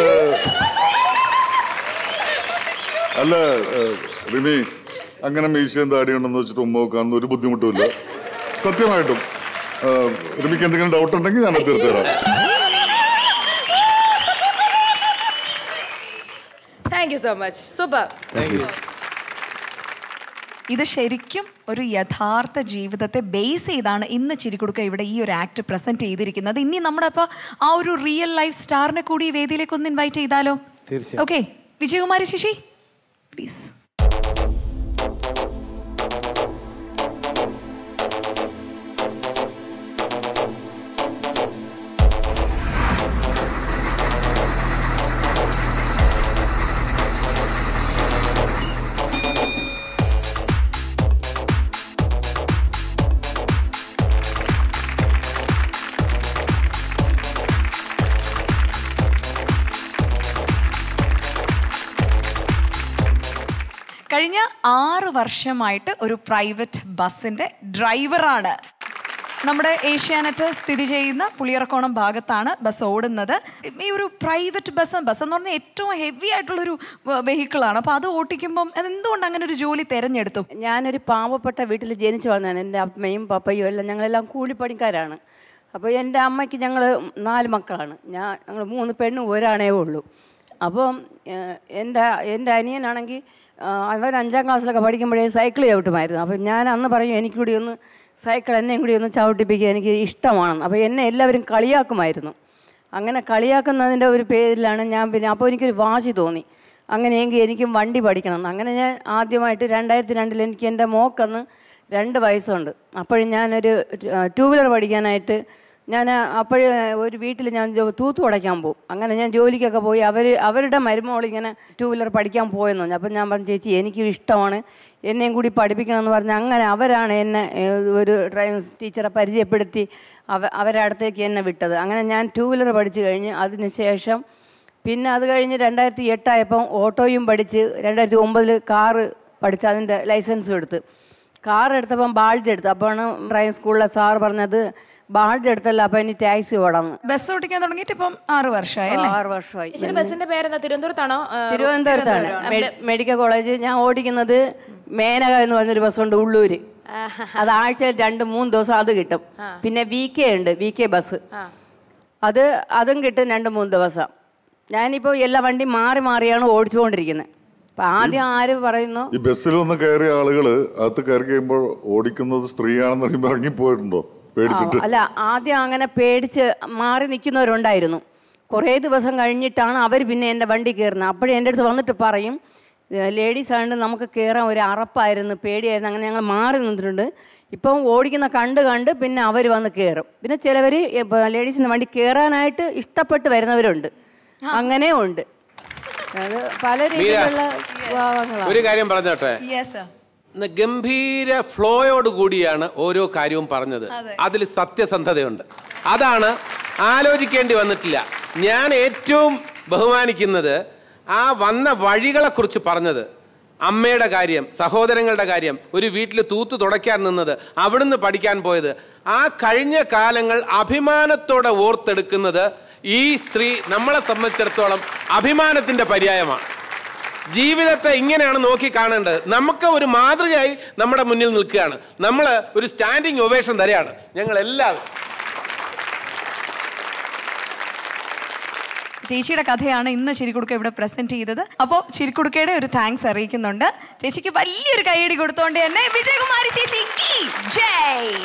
അല്ല ഏഹ്, റിമി അങ്ങനെ മീശയും താടിയുണ്ടെന്ന് വെച്ചിട്ട് ഉമ്മ വെക്കാനൊന്നും ഒരു ബുദ്ധിമുട്ടുമില്ല സത്യമായിട്ടും ഏഹ്, റിമിക്ക് എന്തെങ്കിലും ഡൗട്ട് ഉണ്ടെങ്കിൽ ഞാൻ തീർത്തു തരാം thank you so much super ഇത് ശരിക്കും ഒരു യഥാർത്ഥ ജീവിതത്തെ ബേസ് ചെയ്താണ് ഇന്ന് ചിരിക്കുടുക്ക ഇവിടെ ഈ ഒരു ആക്ട് പ്രസന്റ് ചെയ്തിരിക്കുന്നത് ഇനി നമ്മുടെ അപ്പോൾ ആ ഒരു റിയൽ ലൈഫ് സ്റ്റാറിനെ കൂടി ഈ വേദിയിലേക്ക് ഒന്ന് ഇൻവൈറ്റ് ചെയ്താലോ തീർച്ചയായും. ഓക്കെ വിജയകുമാരി ശശി പ്ലീസ് കഴിഞ്ഞ ആറ് വർഷമായിട്ട് ഒരു പ്രൈവറ്റ് ബസ്സിന്റെ ഡ്രൈവറാണ് നമ്മുടെ ഏഷ്യാനെറ്റ് സ്ഥിതി ചെയ്യുന്ന പുളിയറക്കോണം ഭാഗത്താണ് ബസ് ഓടുന്നത് ഈ ഒരു പ്രൈവറ്റ് ബസ് ബസ് എന്ന് പറഞ്ഞാൽ ഏറ്റവും ഹെവി ആയിട്ടുള്ളൊരു വെഹിക്കിളാണ് അപ്പോൾ അത് ഓട്ടിക്കുമ്പം എന്തുകൊണ്ട് അങ്ങനെ ഒരു ജോലി തിരഞ്ഞെടുത്തു ഞാനൊരു പാവപ്പെട്ട വീട്ടിൽ ജനിച്ചു വളർന്നതാണ് എൻ്റെ അമ്മയും പപ്പയും എല്ലാം ഞങ്ങളെല്ലാം കൂലിപ്പണിക്കാരാണ് അപ്പോൾ എൻ്റെ അമ്മയ്ക്ക് ഞങ്ങൾ നാല് മക്കളാണ് ഞാൻ ഞങ്ങൾ മൂന്ന് പെണ്ണും ഒരാണേ ഉള്ളൂ അപ്പം ഏഹ്, എൻ്റെ എൻ്റെ അനിയനാണെങ്കിൽ അവൻ അഞ്ചാം ക്ലാസ്സിലൊക്കെ പഠിക്കുമ്പോഴേ സൈക്കിൾ ചവിട്ടുമായിരുന്നു അപ്പം ഞാൻ അന്ന് പറയും എനിക്ക് കൂടി ഒന്ന് സൈക്കിൾ എന്നെയും കൂടി ഒന്ന് ചവിട്ടിപ്പിക്കുക എനിക്ക് ഇഷ്ടമാണെന്ന് അപ്പോൾ എന്നെ എല്ലാവരും കളിയാക്കുമായിരുന്നു അങ്ങനെ കളിയാക്കുന്നതിൻ്റെ ഒരു പേരിലാണ് ഞാൻ പിന്നെ അപ്പോൾ എനിക്കൊരു വാശി തോന്നി അങ്ങനെയെങ്കിൽ എനിക്കും വണ്ടി പഠിക്കണം എന്ന്. അങ്ങനെ ഞാൻ ആദ്യമായിട്ട് രണ്ടായിരത്തി രണ്ടിൽ എനിക്ക് എൻ്റെ മോക്കന്ന് രണ്ട് വയസ്സുണ്ട് അപ്പോഴും ഞാനൊരു ടൂ വീലർ പഠിക്കാനായിട്ട് ഞാൻ അപ്പോഴ് ഒരു വീട്ടിൽ ഞാൻ ജോ- തൂത്തു ഉടയ്ക്കാൻ പോകും അങ്ങനെ ഞാൻ ജോലിക്കൊക്കെ പോയി അവർ അവരുടെ മരുമോൾ ഇങ്ങനെ ടൂ വീലർ പഠിക്കാൻ പോയെന്ന് പറഞ്ഞു അപ്പം ഞാൻ പറഞ്ഞു ചേച്ചി എനിക്കും ഇഷ്ടമാണ് എന്നെയും കൂടി പഠിപ്പിക്കണം എന്ന് പറഞ്ഞ് അങ്ങനെ അവരാണ് എന്നെ ഏഹ്, ഒരു ഡ്രൈവിംഗ് ടീച്ചറെ പരിചയപ്പെടുത്തി അവ അവരുടെ അടുത്തേക്ക് എന്നെ വിട്ടത് അങ്ങനെ ഞാൻ ടൂ വീലർ പഠിച്ചു കഴിഞ്ഞ് അതിന് ശേഷം പിന്നെ അത് കഴിഞ്ഞ് രണ്ടായിരത്തി എട്ടായപ്പം ഓട്ടോയും പഠിച്ച് രണ്ടായിരത്തി ഒമ്പതിൽ കാറ് പഠിച്ച് അതിൻ്റെ ലൈസൻസും എടുത്ത് കാർ എടുത്തപ്പം ബാൾജ് എടുത്തു അപ്പോഴാണ് ഡ്രൈവിംഗ് സ്കൂളിലെ സാർ പറഞ്ഞത് ബാൾജ് എടുത്തല്ല അപ്പം ഇനി ടാക്സി ഓടാം ബസ് ഓടിക്കാൻ തുടങ്ങിയിട്ട് ഇപ്പം ആറ് വർഷമായി അല്ലേ ആറ് വർഷമായി ചേച്ചിയുടെ ബസ്സിന്റെ പേരെന്താ തിരുവനന്തപുരത്താണോ ആ, തിരുവനന്തപുരത്താണ് തിരുവനന്തപുരം. മെ- മെഡിക്കൽ കോളേജ് ഞാൻ ഓടിക്കുന്നത് മേനക എന്ന് പറഞ്ഞൊരു ബസ്സുണ്ട് ഉള്ളൂര് അത് ആഴ്ചയിൽ രണ്ട് മൂന്ന് ദിവസം അത് കിട്ടും പിന്നെ വി കെ ഉണ്ട് വി കെ ബസ് അത് അതും കിട്ടും രണ്ട് മൂന്ന് ദിവസം ഞാനിപ്പോൾ എല്ലാ വണ്ടി മാറി മാറിയാണ് ഓടിച്ചുകൊണ്ടിരിക്കുന്നത് അപ്പം ആദ്യം ആര് പറയുന്നു ഈ ബസ്സിൽ വന്ന് കയറിയ ആളുകള് അകത്ത് കയറി കഴിയുമ്പോൾ ഓടിക്കുന്നത് സ്ത്രീയാണെന്ന് പറയുമ്പോൾ ഇറങ്ങിപ്പോയിട്ടുണ്ടോ പേടിച്ചിട്ട് ആ, അല്ല ആദ്യം അങ്ങനെ പേടിച്ച് മാറി നിൽക്കുന്നവരുണ്ടായിരുന്നു കുറേ ദിവസം കഴിഞ്ഞിട്ടാണ് അവർ പിന്നെ എൻ്റെ വണ്ടി കയറുന്നത് അപ്പോഴും എൻ്റെ അടുത്ത് വന്നിട്ട് പറയും ലേഡീസ് ആയതുകൊണ്ട് നമുക്ക് കയറാൻ ഒരു അറപ്പായിരുന്നു പേടിയായിരുന്നു അങ്ങനെ ഞങ്ങൾ മാറി നിന്നിട്ടുണ്ട് ഇപ്പം ഓടിക്കുന്ന കണ്ട് കണ്ട് പിന്നെ അവർ വന്ന് കയറും പിന്നെ ചിലവർ ലേഡീസിൻ്റെ വണ്ടി കയറാനായിട്ട് ഇഷ്ടപ്പെട്ട് വരുന്നവരുണ്ട് അങ്ങനെ ഉണ്ട് അത് പല രീതിയിലുള്ള സ്വഭാവങ്ങളാണ് ഒരു കാര്യം പറഞ്ഞോട്ടെ ഇന്ന് ഗംഭീര ഫ്ലോയോട് കൂടിയാണ് ഓരോ കാര്യവും പറഞ്ഞത് അതെ. അതിൽ സത്യസന്ധതയുണ്ട് അതാണ് ആലോചിക്കേണ്ടി വന്നിട്ടില്ല ഞാൻ ഏറ്റവും ബഹുമാനിക്കുന്നത് ആ വന്ന വഴികളെക്കുറിച്ച് പറഞ്ഞത് അമ്മയുടെ കാര്യം സഹോദരങ്ങളുടെ കാര്യം ഒരു വീട്ടിൽ തൂത്ത് തുടയ്ക്കാൻ നിന്നത് അവിടുന്ന് പഠിക്കാൻ പോയത് ആ കഴിഞ്ഞ കാലങ്ങൾ അഭിമാനത്തോടെ ഓർത്തെടുക്കുന്നത് ഈ സ്ത്രീ നമ്മളെ സംബന്ധിച്ചിടത്തോളം അഭിമാനത്തിന്റെ പര്യായമാണ് ജീവിതത്തെ ഇങ്ങനെയാണ് നോക്കി കാണേണ്ടത് നമുക്ക് ഒരു മാതൃകയായി നമ്മുടെ മുന്നിൽ നിൽക്കുകയാണ് നമ്മൾ ഒരു സ്റ്റാൻഡിങ് ഒവേഷൻ തരെയാണ് ഞങ്ങൾ എല്ലാവരും ചേച്ചിയുടെ കഥയാണ് ഇന്ന് ചിരിക്കുടുക്ക ഇവിടെ പ്രസന്റ് ചെയ്തത് അപ്പോൾ ചിരിക്കുടുക്കയുടെ ഒരു താങ്ക്സ് അറിയിക്കുന്നുണ്ട് ചേച്ചിക്ക് വലിയൊരു കൈയടി കൊടുത്തോണ്ട് തന്നെ വിജയകുമാരി ചേച്ചി ജയ്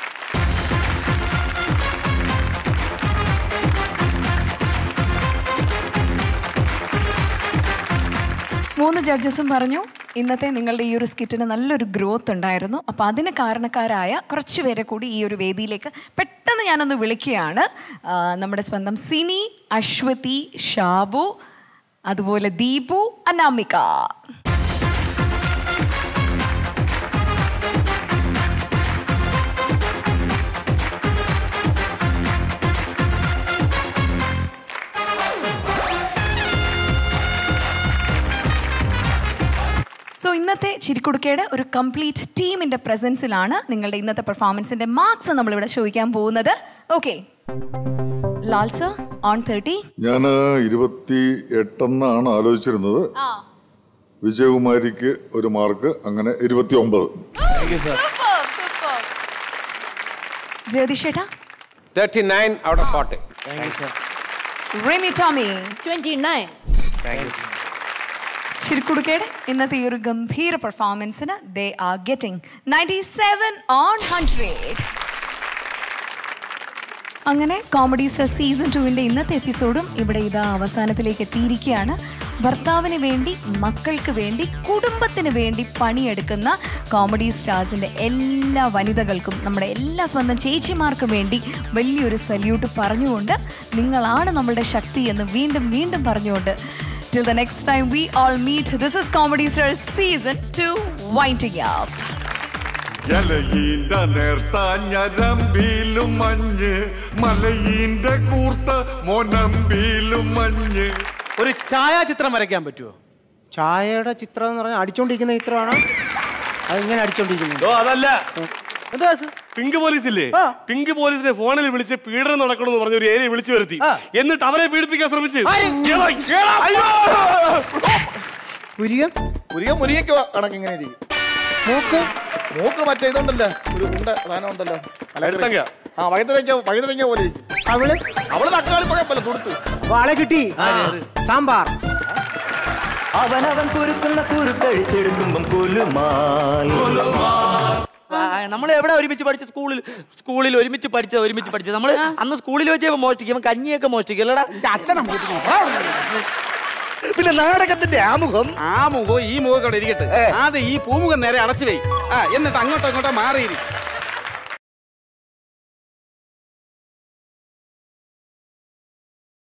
മൂന്ന് ജഡ്ജസും പറഞ്ഞു ഇന്നത്തെ നിങ്ങളുടെ ഈ ഒരു സ്കിറ്റിന് നല്ലൊരു ഗ്രോത്ത് ഉണ്ടായിരുന്നു അപ്പോൾ അതിന് കാരണക്കാരായ കുറച്ച് പേരെ കൂടി ഈ ഒരു വേദിയിലേക്ക് പെട്ടെന്ന് ഞാനൊന്ന് വിളിക്കുകയാണ് ആ, നമ്മുടെ സ്വന്തം സിനി അശ്വതി ഷാബു അതുപോലെ ദീപു അനാമിക സോ ഇന്നത്തെ ചിരിക്കുടുക്കയുടെ ഒരു കംപ്ലീറ്റ് ടീമിന്റെ പ്രസൻസിലാണ് നിങ്ങളുടെ ഇന്നത്തെ പെർഫോമൻസിന്റെ മാർക്സ് നമ്മളിവിടെ ചോദിക്കാൻ പോകുന്നത് okay Lal sir on thirty ഞാൻ ഇരുപത്തി എട്ടെന്നാണ് ആലോചിച്ചിരുന്നത് വിജയകുമാരിക്ക് ഒരു മാർക്ക് അങ്ങനെ ഇരുപത്തി ഒമ്പത് ജഗദീഷ് ചേട്ടാ thirty nine out of forty Rimi Tomy twenty nine ചിരിക്കുടുക്കയുടെ ഇന്നത്തെ ഈ ഒരു ഗംഭീര പെർഫോമൻസിന് they are getting ninety seven on hundred അങ്ങനെ കോമഡി സ്റ്റാർ സീസൺ ടുവിൻ്റെ ഇന്നത്തെ എപ്പിസോഡും ഇവിടെ ഇതാ അവസാനത്തിലേക്ക് എത്തിയിരിക്കുകയാണ് ഭർത്താവിന് വേണ്ടി മക്കൾക്ക് വേണ്ടി കുടുംബത്തിന് വേണ്ടി പണിയെടുക്കുന്ന കോമഡി സ്റ്റാർസിൻ്റെ എല്ലാ വനിതകൾക്കും നമ്മുടെ എല്ലാ സ്വന്തം ചേച്ചിമാർക്കും വേണ്ടി വലിയൊരു സല്യൂട്ട് പറഞ്ഞുകൊണ്ട് നിങ്ങളാണ് നമ്മളുടെ ശക്തി എന്ന് വീണ്ടും വീണ്ടും പറഞ്ഞുകൊണ്ട് till the next time we all meet this is comedy star season two winding up ഇലയീന്റെ നേർത്ത ഞരമ്പിലും മഞ്ഞ് മലയീന്റെ കൂർത്ത മൊനമ്പിലും മഞ്ഞ് ഒരു ഛായാചിത്രം വരയ്ക്കാൻ പറ്റുമോ ചായയുടെ ചിത്രം എന്ന് പറഞ്ഞാൽ അടിച്ചോണ്ടിരിക്കുന്ന ചിത്രമാണോ അതിങ്ങനെ അടിച്ചോണ്ടിരിക്കുന്നത് ഓ അതല്ല പിങ്ക് പോലീസ് ഇല്ലേ പിങ്ക് പോലീസിനെ ഫോണിൽ വിളിച്ച് പീഡനം നടക്കണമെന്ന് പറഞ്ഞ ഒരു ഏരിയ വിളിച്ചു വരുത്തി എന്നിട്ട് അവരെ പീഡിപ്പിക്കാൻ ശ്രമിച്ചു പുരികം മുരിക മുരികയ്ക്ക് കണക്ക് ഇങ്ങനെ ഇരിക്കും മൂക്ക് മൂക്ക് മറ്റേ ഇതുണ്ടല്ലോ ഒരു ഉണ്ട സാധനം ഉണ്ടല്ലോ വഴുതനങ്ങ. ആ വഴുതനങ്ങ വഴുതനങ്ങ പോലെ ഇരിക്കും. അവള് അവള് തക്കാളി കുഴപ്പമില്ല കൊടുത്തു വാളെ കിട്ടി സാമ്പാർ അവനവൻ കുരുക്കുന്ന കുരുക്കഴിച്ചെടുക്കുമ്പം കുലുമാൽ നമ്മൾ എവിടെ ഒരുമിച്ച് പഠിച്ച സ്കൂളിൽ സ്കൂളിൽ ഒരുമിച്ച് പഠിച്ച ഒരുമിച്ച് പഠിച്ചത് നമ്മൾ അന്ന് സ്കൂളിൽ വെച്ച് മോഷ്ടിക്കും കഞ്ഞിയൊക്കെ മോഷ്ടിക്കും അല്ലടാ അച്ഛനെ പിന്നെ നാടകത്തിന്റെ ആമുഖം ആ മുഖം ഈ മുഖം അവിടെ ഇരിക്കട്ടെ ആദ്യം ഈ പൂമുഖം നേരെ അടച്ചു വൈ ആ എന്നിട്ട് അങ്ങോട്ടോ ഇങ്ങോട്ടോ മാറിയിരി